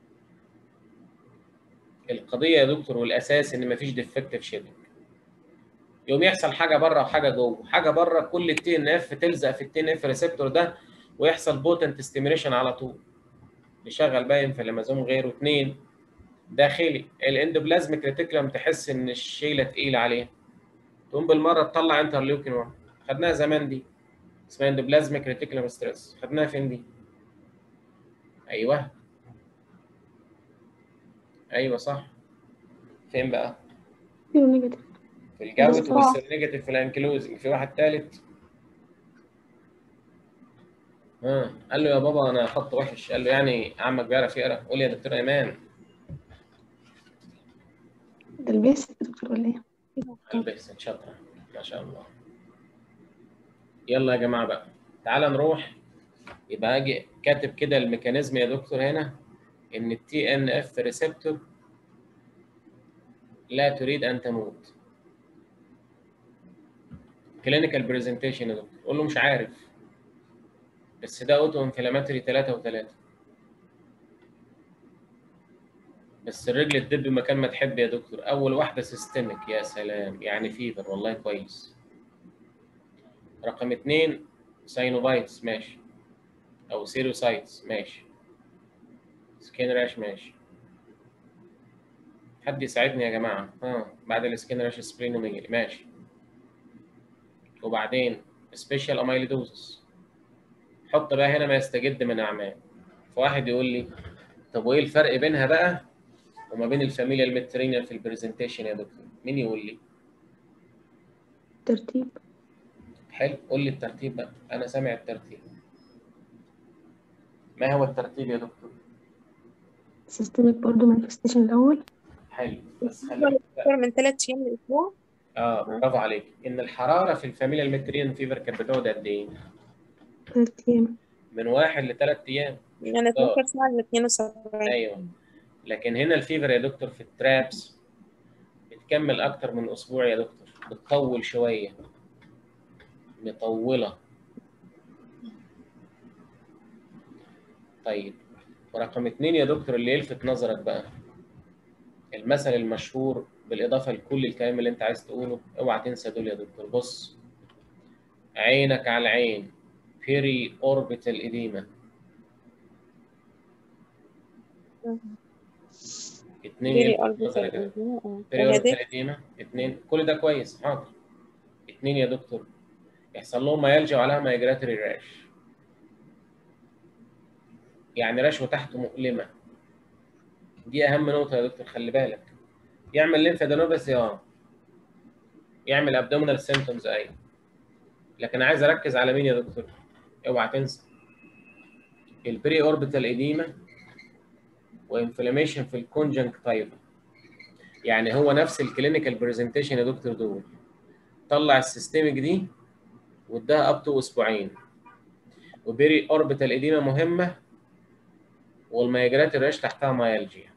القضيه يا دكتور والاساس ان مفيش ديفكتيف شيدنج يقوم يحصل حاجه بره وحاجه جوه حاجه بره كل التي ان اف تلزق في التي ان اف ريسبتور ده ويحصل بوتنت ستيميوليشن على طول يشغل بقى انفلامازوم غيره اثنين داخلي الاندوبلازميك ريتيكولم تحس ان الشيله تقيله عليه تقوم بالمره تطلع انترليوكين 1 خدناها زمان دي اسمها اندوبلازميك ريتيكولم ستريس خدناها فين دي ايوه ايوه صح فين بقى زيرو نيجاتيف في الجوت بالصباح. والسيرنيجاتيف في الانكلوزنج في واحد ثالث ها قال له يا بابا انا خط وحش قال له يعني عمك بيعرف يقرا قول يا دكتور ايمان ده البيس يا دكتور ولا ايه؟ قلب احسن شاطره ما شاء الله يلا يا جماعه بقى تعال نروح يبقى اجي كاتب كده الميكانيزم يا دكتور هنا ان التي ان اف ريسبتور لا تريد ان تموت كلينيكال برزنتيشن يا دكتور قول له مش عارف بس ده اوتو انفلاماتوري 3 و3 بس الرجل تدب مكان ما تحب يا دكتور اول واحده سيستميك يا سلام يعني فيفر والله كويس رقم اتنين ساينوفايتس ماشي او سيروسايتس ماشي سكين راش ماشي حد يساعدني يا جماعه ها بعد السكين راش سبرينوميجالي ماشي وبعدين سبيشال اميليدوزس حط بقى هنا ما يستجد من اعمال فواحد يقول لي طب وايه الفرق بينها بقى وما بين الفاميليا الميترينيال في البرزنتيشن يا دكتور مين يقول لي ترتيب حلو قول لي الترتيب بقى انا سامع الترتيب ما هو الترتيب يا دكتور سيستميك برضه مانيفستيشن الأول حلو بس خليك أكتر من ثلاث أيام لأسبوع اه برافو عليك ان الحراره في الفاميليا الميترينيال فيفر كانت بتقعد قد ايه تلات أيام من واحد لثلاث ايام من 12 ساعة ل 72 ايوه لكن هنا الفيفر يا دكتور في الترابس بتكمل اكتر من اسبوع يا دكتور بتطول شويه مطوله طيب ورقم اتنين يا دكتور اللي يلفت نظرك بقى المثل المشهور بالاضافه لكل الكلام اللي انت عايز تقوله اوعى تنسى دول يا دكتور بص عينك على العين بيري اوربيتال اديما اتنين بيري يلفت أربعة نظرك يا دكتور. أسبوع بريود وهدف الإديمة اتنين كل ده كويس حاضر اتنين يا دكتور يحصل لهم ما يلجأ عليها مايجراتوري راش يعني رشوة تحته مؤلمة دي أهم نقطة يا دكتور خلي بالك يعمل ليمفادينوباثي اه يعمل ابدومينال سيمتومز ايوه لكن عايز اركز على مين يا دكتور؟ اوعى تنسى البري اوربيتال اديما وانفلاميشن في الكونجنكتيفا يعني هو نفس الكلينيكال برزنتيشن يا دكتور دول طلع السيستميك دي واداها اب تو اسبوعين وبيري اوربيتال اديما مهمه والميجرات الريش تحتها مايلجيا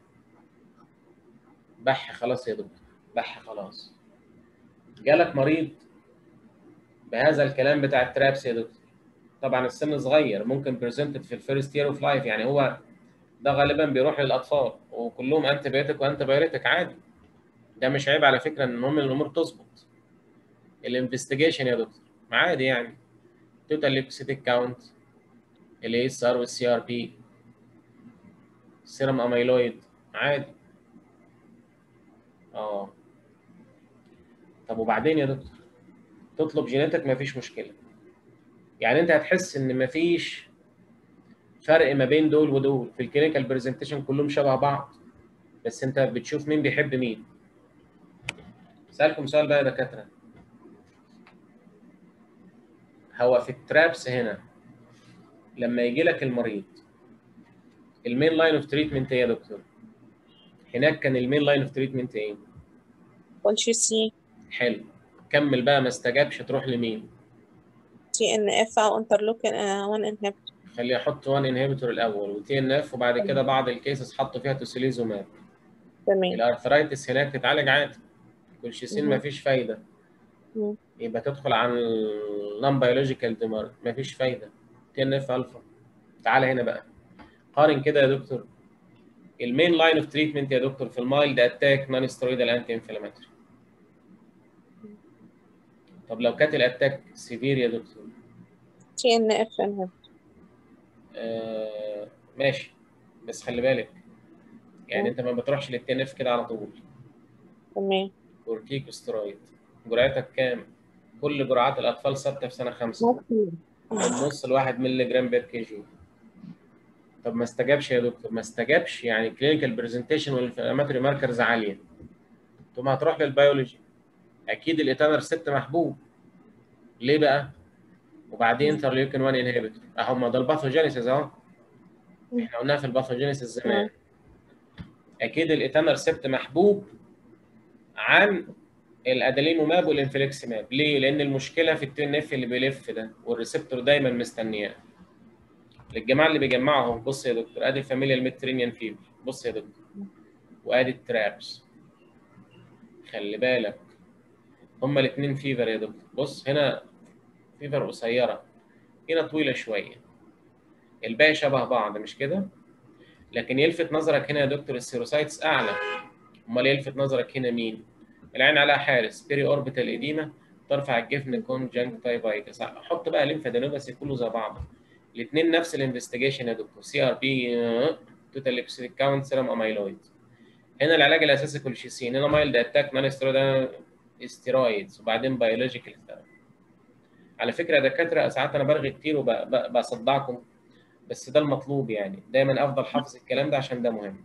بح خلاص يا دكتور بح خلاص جالك مريض بهذا الكلام بتاع الترابس يا دكتور طبعا السن صغير ممكن بريزنتد في الفيرست يير اوف لايف يعني هو ده غالبا بيروح للاطفال وكلهم انتي بايوتيك وانتي بايوتيك عادي ده مش عيب على فكره ان المهم ان الامور تظبط الانفستيجيشن يا دكتور عادي يعني توتال ليكوسيتيك كاونت الاي اس ار والسي ار بي سيرم اميلويد عادي اه طب وبعدين يا دكتور تطلب جينيتك مفيش مشكله يعني انت هتحس ان مفيش فرق ما بين دول ودول في الكلينيكال برزنتيشن كلهم شبه بعض بس انت بتشوف مين بيحب مين سألكم سؤال بقى يا دكاتره هو في الترابس هنا لما يجي لك المريض المين لاين اوف تريتمنت ايه يا دكتور هناك كان المين لاين اوف تريتمنت ايه كولشيسين حلو كمل بقى ما استجابش تروح لمين تي ان اف او انترلوكين 1 انهبيتور خليه احط 1 انهبيتور الاول وتي ان اف وبعد كده بعض الكيسز حطوا فيها توسيليزوماب تمام الارثرايتس هناك تتعالج عادي كولشيسين مم. مفيش فايده مم. يبقى تدخل عن النون بيولوجيكال ديمار مفيش فايده تي ان اف الفا تعالى هنا بقى قارن كده يا دكتور المين لاين اوف تريتمنت يا دكتور في المايلد اتاك نون سترويدال انتي انفلاماتوري طب لو كانت الاتاك سيفير يا دكتور تي ان اف انهبيتور آه ماشي بس خلي بالك يعني مم. انت ما بتروحش للتي ان اف كده على طول تمام كورتيكوسترويد جرعتك كام؟ كل جرعات الاطفال ثابته في سنه خمسه النص الواحد مللي جرام بير كي جي طب ما استجابش يا دكتور ما استجابش يعني كلينيكال برزنتيشن والانفلاماتوري ماركرز عاليه ثم هتروح للبيولوجي اكيد الايتانر 6 محبوب ليه بقى؟ وبعدين انترليوكين 1 انهبيتور اهو ما ده الباثوجينيسيس اهو احنا قلناها في الباثوجينيسيس زمان اكيد الايتانر 6 محبوب عن الاداليموماب والانفليكسيماب ليه؟ لان المشكله في التي ان اف اللي بيلف ده والريسبتور دايما مستنياه للجماعه اللي بيجمعوا اهو بص يا دكتور ادي الفاميليا الميدترينيان فيبر بص يا دكتور وادي الترابس خلي بالك هما الاثنين فيفر يا دكتور بص هنا فيفر قصيره هنا طويله شويه الباقي شبه بعض مش كده لكن يلفت نظرك هنا يا دكتور السيروسايتس اعلى امال يلفت نظرك هنا مين العين عليها حارس بيري اوربيتال اديما ترفع الجفن كونجنكتيفايتس حط بقى ليمفادينوباثي كله زي بعض الاثنين نفس الانفستيجيشن يا دكتور سي ار بي توتال ليبسيك كاونت سيرم اميلويد هنا العلاج الاساسي كولشيسين هنا مايلد اتاك نون ستيرويد استيرويدز وبعدين بيولوجيكال ثيرابي على فكره يا دكاتره ساعات انا برغي كتير وبصدعكم بس ده المطلوب يعني دايما افضل حافظ الكلام ده عشان ده مهم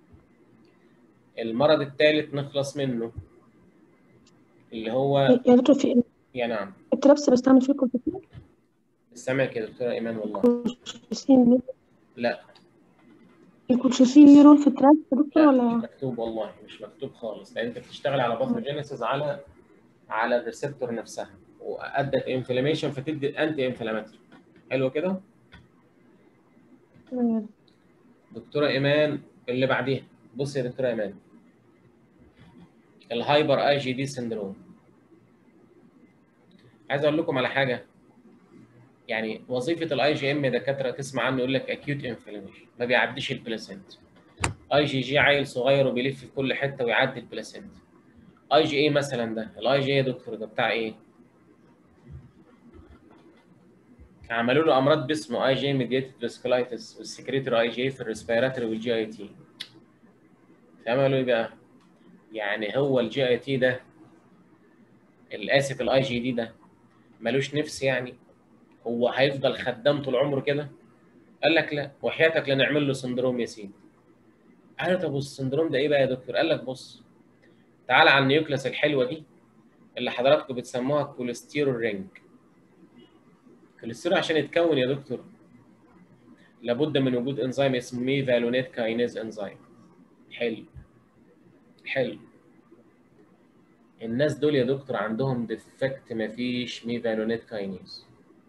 المرض الثالث نخلص منه اللي هو يا دكتور في يا نعم الترابس بستعمل فيه كورتيكين سامعك يا دكتوره ايمان والله الكولشيسين ليه- لا الكولشيسين ليه رول في الترابس يا دكتور لا مش ولا مكتوب والله مش مكتوب خالص لان انت بتشتغل على باثوجينيسيس على على الريسبتور نفسها وادت انفلاميشن فتدي انتي انفلاماتوري حلو كده تمام. دكتوره ايمان اللي بعديها بص يا دكتوره ايمان الهايبر اي جي دي سندروم عايز اقول لكم على حاجه يعني وظيفه الاي جي ام دكاتره تسمع عنه يقول لك اكيوت انفلاميشن ما بيعديش البلاسنت اي جي جي عيل صغير وبيلف في كل حته ويعدي البلاسنت اي جي اي مثلا ده الاي جي اي يا دكتور ده بتاع ايه عملوا له امراض باسمه اي جي ميديتد فاسكولايتس والسكريتور اي جي في الريسبيراتوري والجي اي تي فعملوا ايه بقى يعني هو الجي اي تي ده الاسف الاي جي دي ده ملوش نفس يعني هو هيفضل خدام طول عمره كده قال لك لا وحياتك لا نعمل له سندروم يا سيدي قال له طب والسندروم ده ايه بقى يا دكتور قال لك بص تعالى على النيوكليس الحلوه دي اللي حضراتكم بتسموها كوليسترول رينج الكوليسترول عشان يتكون يا دكتور لابد من وجود انزيم اسمه ميفالونيت كاينيز انزيم حلو حلو الناس دول يا دكتور عندهم ديفكت مفيش ميفالونيت كاينيز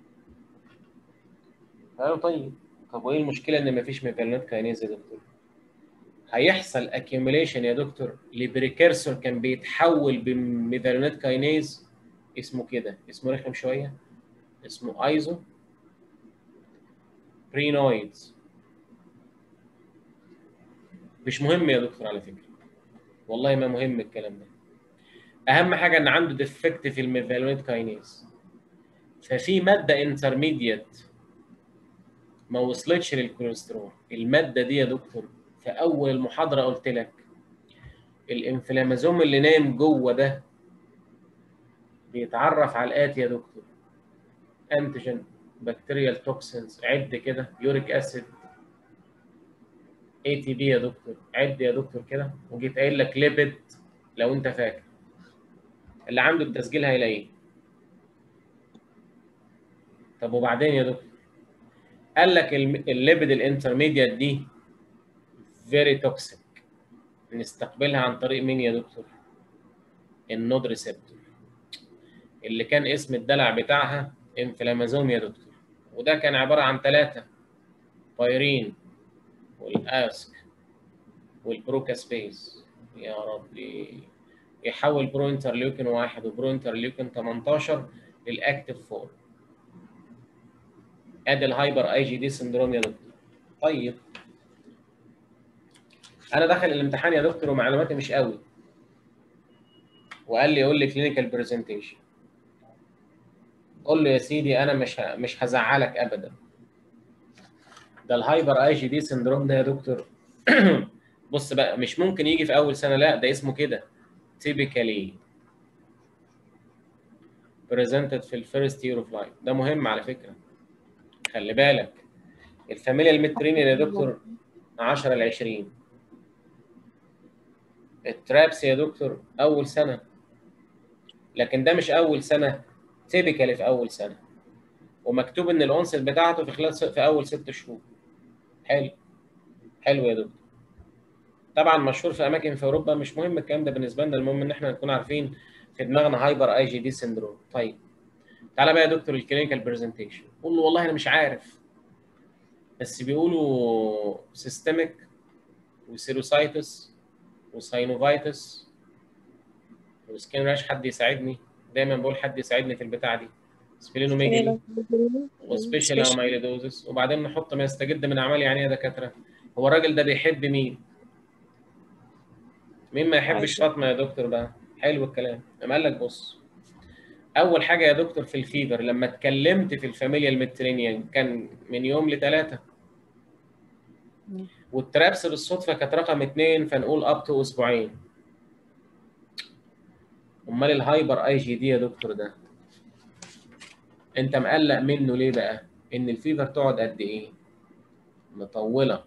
قالوا طيب طب وايه المشكله ان مفيش ميفالونيت كاينيز يا دكتور هيحصل اكيوميليشن يا دكتور لبريكيرسور كان بيتحول بميفالونيت كاينيز اسمه كده اسمه رخم شويه اسمه ايزو برينويدز مش مهم يا دكتور على فكره والله ما مهم الكلام ده اهم حاجه ان عنده ديفكت في الميفالونيت كاينيز ففي ماده انترميديت ما وصلتش للكوليسترول الماده دي يا دكتور في اول المحاضره قلت لك الانفلامازوم اللي نايم جوه ده بيتعرف على الاتي يا دكتور انتيجين بكتيريال توكسينز عد كده يوريك اسيد اي تي بي يا دكتور عد يا دكتور كده وجيت قايل لك ليبيد لو انت فاكر اللي عنده التسجيل هيلاقيه طب وبعدين يا دكتور قال لك الليبيد الانترميديات دي فيري توكسيك نستقبلها عن طريق مين يا دكتور النود ريسبتور اللي كان اسم الدلع بتاعها انفلامازوم يا دكتور وده كان عباره عن ثلاثه بايرين والاسك والبروكاسبيز يا ربي يحول برو انترليوكين واحد وبرو انترليوكين 18 للاكتف فور ادي الهايبر اي جي دي سندروم يا دكتور طيب انا داخل الامتحان يا دكتور ومعلوماتي مش قوي وقال لي قول لي كلينيكال برزنتيشن قول له يا سيدي انا مش ه... مش هزعلك ابدا ده الهايبر اي جي دي سندروم ده يا دكتور بص بقى مش ممكن يجي في اول سنه لا ده اسمه كده typically presented في الفيرست يير اوف لايف ده مهم على فكره خلي بالك الفاميليا المترينيال يا دكتور 10 ل 20 الترابس يا دكتور اول سنه لكن ده مش اول سنه تيبيكالي في اول سنه ومكتوب ان الاونست بتاعته في خلال في اول ست شهور حلو حلو يا دكتور طبعا مشهور في اماكن في اوروبا مش مهم الكلام ده بالنسبه لنا المهم ان احنا نكون عارفين في دماغنا هايبر اي جي دي سندروم طيب تعالى بقى يا دكتور الكلينيكال برزنتيشن قول له والله انا مش عارف بس بيقولوا سيستميك وسيروسايتس وساينوفايتس وسكين راش حد يساعدني دايما بقول حد يساعدني في البتاع دي سبلينوميجالي وسبيشال اميلودوزس وبعدين نحط ما يستجد من اعمال يعني يا دكاتره هو الراجل ده بيحب مين؟ مين ما يحبش فاطمه يا دكتور بقى؟ حلو الكلام قام قال لك بص اول حاجه يا دكتور في الفيفر لما اتكلمت في الفاميليا الميدترينيان كان من يوم لثلاثه والترابس بالصدفه كانت رقم اثنين فنقول اب تو اسبوعين امال الهايبر اي جي دي يا دكتور ده انت مقلق منه ليه بقى ان الفيفر تقعد قد ايه مطوله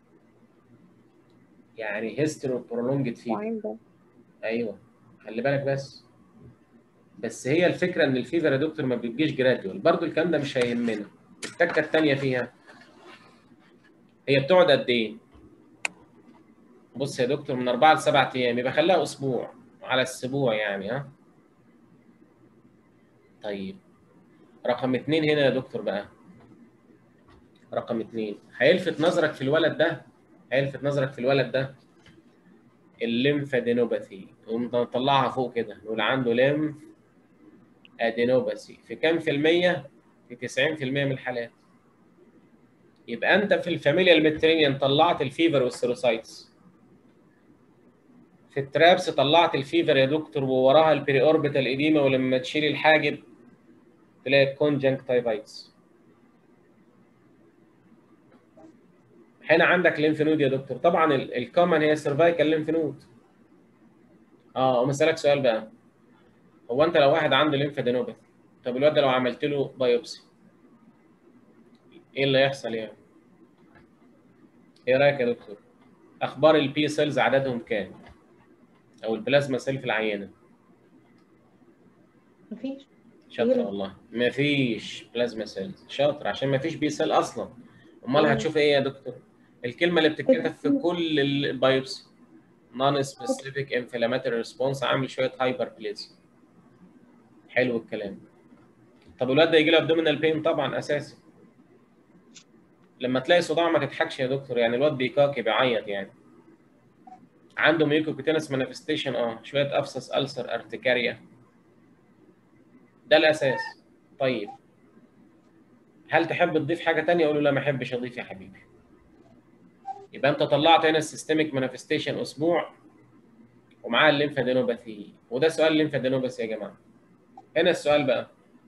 يعني هيستوري برولونجد فيفر وعين ده ايوه خلي بالك بس بس هي الفكره ان الفيفر يا دكتور ما بيجيش جراديوال برضو الكلام ده مش هيهمنا التكه الثانيه فيها هي بتقعد قد ايه بص يا دكتور من اربعه لسبعه ايام يبقى خليها اسبوع على الاسبوع يعني ها طيب رقم اتنين هنا يا دكتور بقى رقم اتنين هيلفت نظرك في الولد ده هيلفت نظرك في الولد ده الليمفادينوباثي ونطلعها فوق كده نقول عنده ليمف ادينوباثي في كام في المية؟ في 90% من الحالات يبقى انت في الفاميليا الميدترينيان طلعت الفيفر والسيروسايتس في الترابس طلعت الفيفر يا دكتور ووراها البري اوربيتال اديما ولما تشيل الحاجب تلاقي كونجنكتيفايتس هنا عندك ليمف نود يا دكتور طبعا الكومن هي السيرفايكال ليمف نود اه اقوم اسالك سؤال بقى هو انت لو واحد عنده ليمفادينوباثي طب الواد ده لو عملت له بايوبسي ايه اللي هيحصل يعني؟ ايه رايك يا دكتور؟ اخبار البي سيلز عددهم كام؟ او البلازما سيل في العينه؟ مفيش شاطر زيرو. والله مفيش بلازما سيلز شاطر عشان مفيش بي سيل اصلا امال هتشوف ايه يا دكتور؟ الكلمه اللي بتتكتب في كل البايوبسي نون سبيسيفيك انفلاماتوري ريسبونس عامل شويه هايبر بليزيا حلو الكلام طب الواد ده يجي له ابدومينال بين طبعا اساسي لما تلاقي صداع ما تضحكش يا دكتور يعني الواد بيكاكي بيعيط يعني عنده ميوكوكوتينس مانيفستيشن اه شويه افسس السر ارتكاريا ده الاساس طيب هل تحب تضيف حاجه تانية اقول له لا ما احبش اضيف يا حبيبي يبقى انت طلعت هنا السيستميك مانيفستيشن اسبوع ومعاه الليمفادينوباثي وده سؤال الليمفادينوباثي يا جماعه هنا السؤال بقى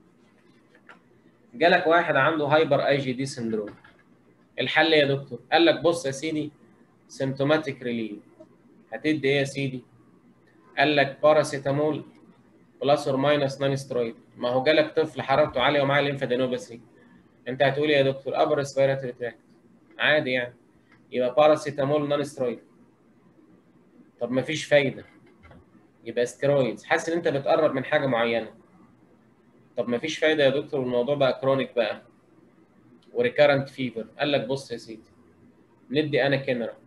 جالك واحد عنده هايبر اي جي دي سندروم الحل إيه يا دكتور قال لك بص يا سيدي سيمتوماتيك ريليف هتدي ايه يا سيدي قال لك باراسيتامول بلس اور ماينس نون سترويد ما هو جالك طفل حرارته عاليه ومعاه ليمفادينوباثي انت هتقول إيه يا دكتور ابر ريسبيراتوري تراكت عادي يعني يبقى باراسيتامول نون سترويد طب ما فيش فايده يبقى ستيرويدز حاسس ان انت بتقرب من حاجه معينه طب ما فيش فايده يا دكتور والموضوع بقى كرونيك بقى وريكارنت فيفر قال لك بص يا سيدي ندي انا كنرا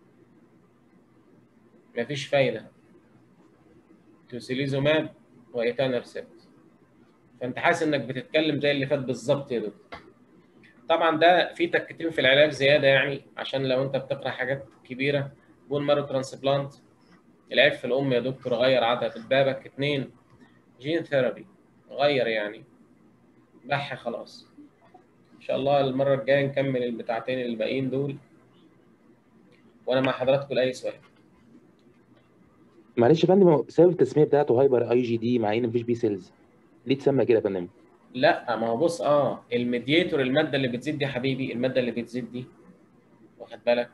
ما فيش فايده توسيليزوماب وايتانرسبت فانت حاسس انك بتتكلم زي اللي فات بالظبط يا دكتور طبعا ده في تكتين في العلاج زياده يعني عشان لو انت بتقرا حاجات كبيره بون مارو ترانسبلانت العيب في الام يا دكتور غير عدد بابك اتنين جين ثيرابي غير يعني بح خلاص ان شاء الله المره الجايه نكمل البتاعتين الباقيين دول وانا مع حضراتكم لاي سؤال معلش يا فندم سبب التسميه بتاعته هايبر اي جي دي مع ان مفيش بي سيلز ليه اتسمى كده يا فندم؟ لا ما هو بص اه الميدياتور الماده اللي بتزيد دي يا حبيبي الماده اللي بتزيد دي واخد بالك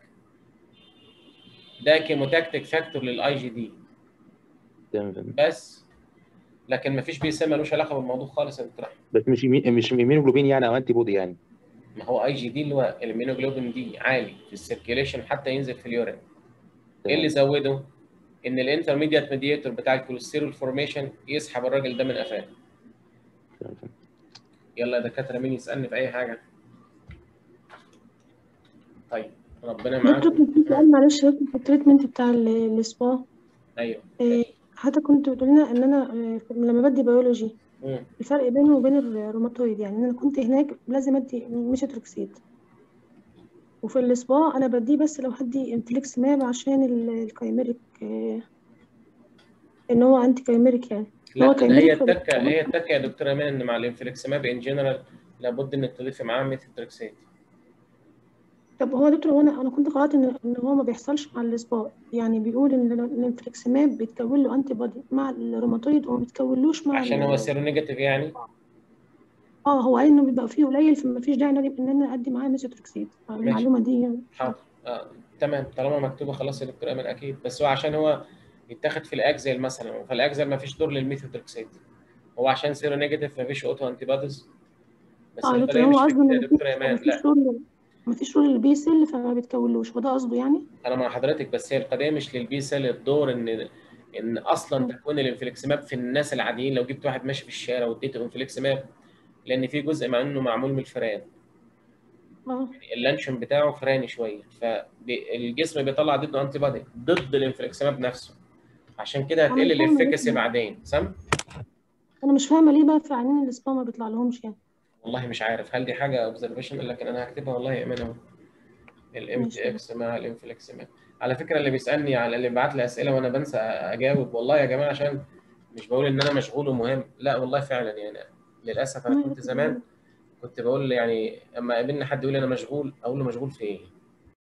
ده كيموتاكتيك فاكتور للاي جي دي تمام يا فندم بس لكن مفيش بي سي ملوش علاقه بالموضوع خالص يا دكتور أحمد. بس مش يمين مش ايمينوجلوبين يعني او انتي بودي يعني ما هو اي جي دي اللي هو المينوجلوبين دي عالي في السيركيليشن حتى ينزل في اليورين ايه اللي زوده؟ ان الانترميديت ميدياتور بتاع الكوليسترول فورميشن يسحب الراجل ده من قفاه تمام يا فندم. يلا يا دكاتره مين يسالني في اي حاجه طيب ربنا دكتور معاكم كان في سؤال معلش يا دكتور في التريتمنت بتاع ال- السبا ايوه إيه، حتى كنت بتقول لنا ان انا إيه، لما بدي بيولوجي مم. الفرق بينه وبين الروماتويد يعني انا كنت هناك لازم ادي ميشاتروكسيد وفي السبا انا بديه بس لو هدي انفليكسماب عشان ال- الكايميريك إيه، ان هو انتي كايميريك يعني لا هو ده كايميريك هي فبت- التكه هي التكه يا دكتوره ايمان ان مع الانفليكسماب ان جنرال لابد انك تضيفي معاه ميثوتريكسيت طب هو دكتور وانا انا كنت قرأت ان ان هو ما بيحصلش مع الاسبوع يعني بيقول ان ال- الانفليكسماب بيتكون له انتي بودي مع الروماتويد وما بيتكونلوش مع عشان ال- هو سيرو نيجاتيف يعني اه هو قال انه بيبقى فيه قليل فما فيش داعي ان أنا- ان انا ادي معاه ميثوتريكسيد المعلومه دي يعني حاضر آه. تمام طالما مكتوبه خلاص يا دكتور ايمان اكيد بس هو عشان هو يتاخد في الاكزيل مثلا وفي الاكزيل ما فيش دور للميثوتريكسيت هو عشان سيرو نيجاتيف ما فيش اوتو انتي بوديز بس اه القضيه دكتور مش هو في قصده كده يا ان دكتور ايمان مفيش لا رول مفيش رول للبي سيل فما بيتكونلوش وده قصده يعني انا مع حضرتك بس هي القضيه مش للبي سيل الدور ان ان اصلا مم. تكون الانفليكسماب في الناس العاديين لو جبت واحد ماشي في الشارع واديته انفليكسماب لان في جزء مع انه معمول من الفئران اه اللانشون بتاعه فراني شويه فالجسم بيطلع ضده انتي بادي ضد الانفليكسماب نفسه عشان كده أنا هتقل مش فاهمة الافكاسي ليه. بعدين سم انا مش فاهمه ليه بقى في عينين الاسبوع ما بيطلع لهمش يعني والله مش عارف هل دي حاجه اوبزرفيشن لكن انا هكتبها والله يا امان اهو الام ماشي. تي اكس مع الانفليكسماب على فكره اللي بيسالني على اللي بعت لي اسئله وانا بنسى اجاوب والله يا جماعه عشان مش بقول ان انا مشغول ومهم لا والله فعلا يعني للاسف انا كنت زمان كنت بقول يعني اما قابلني حد يقول لي انا مشغول اقول له مشغول في ايه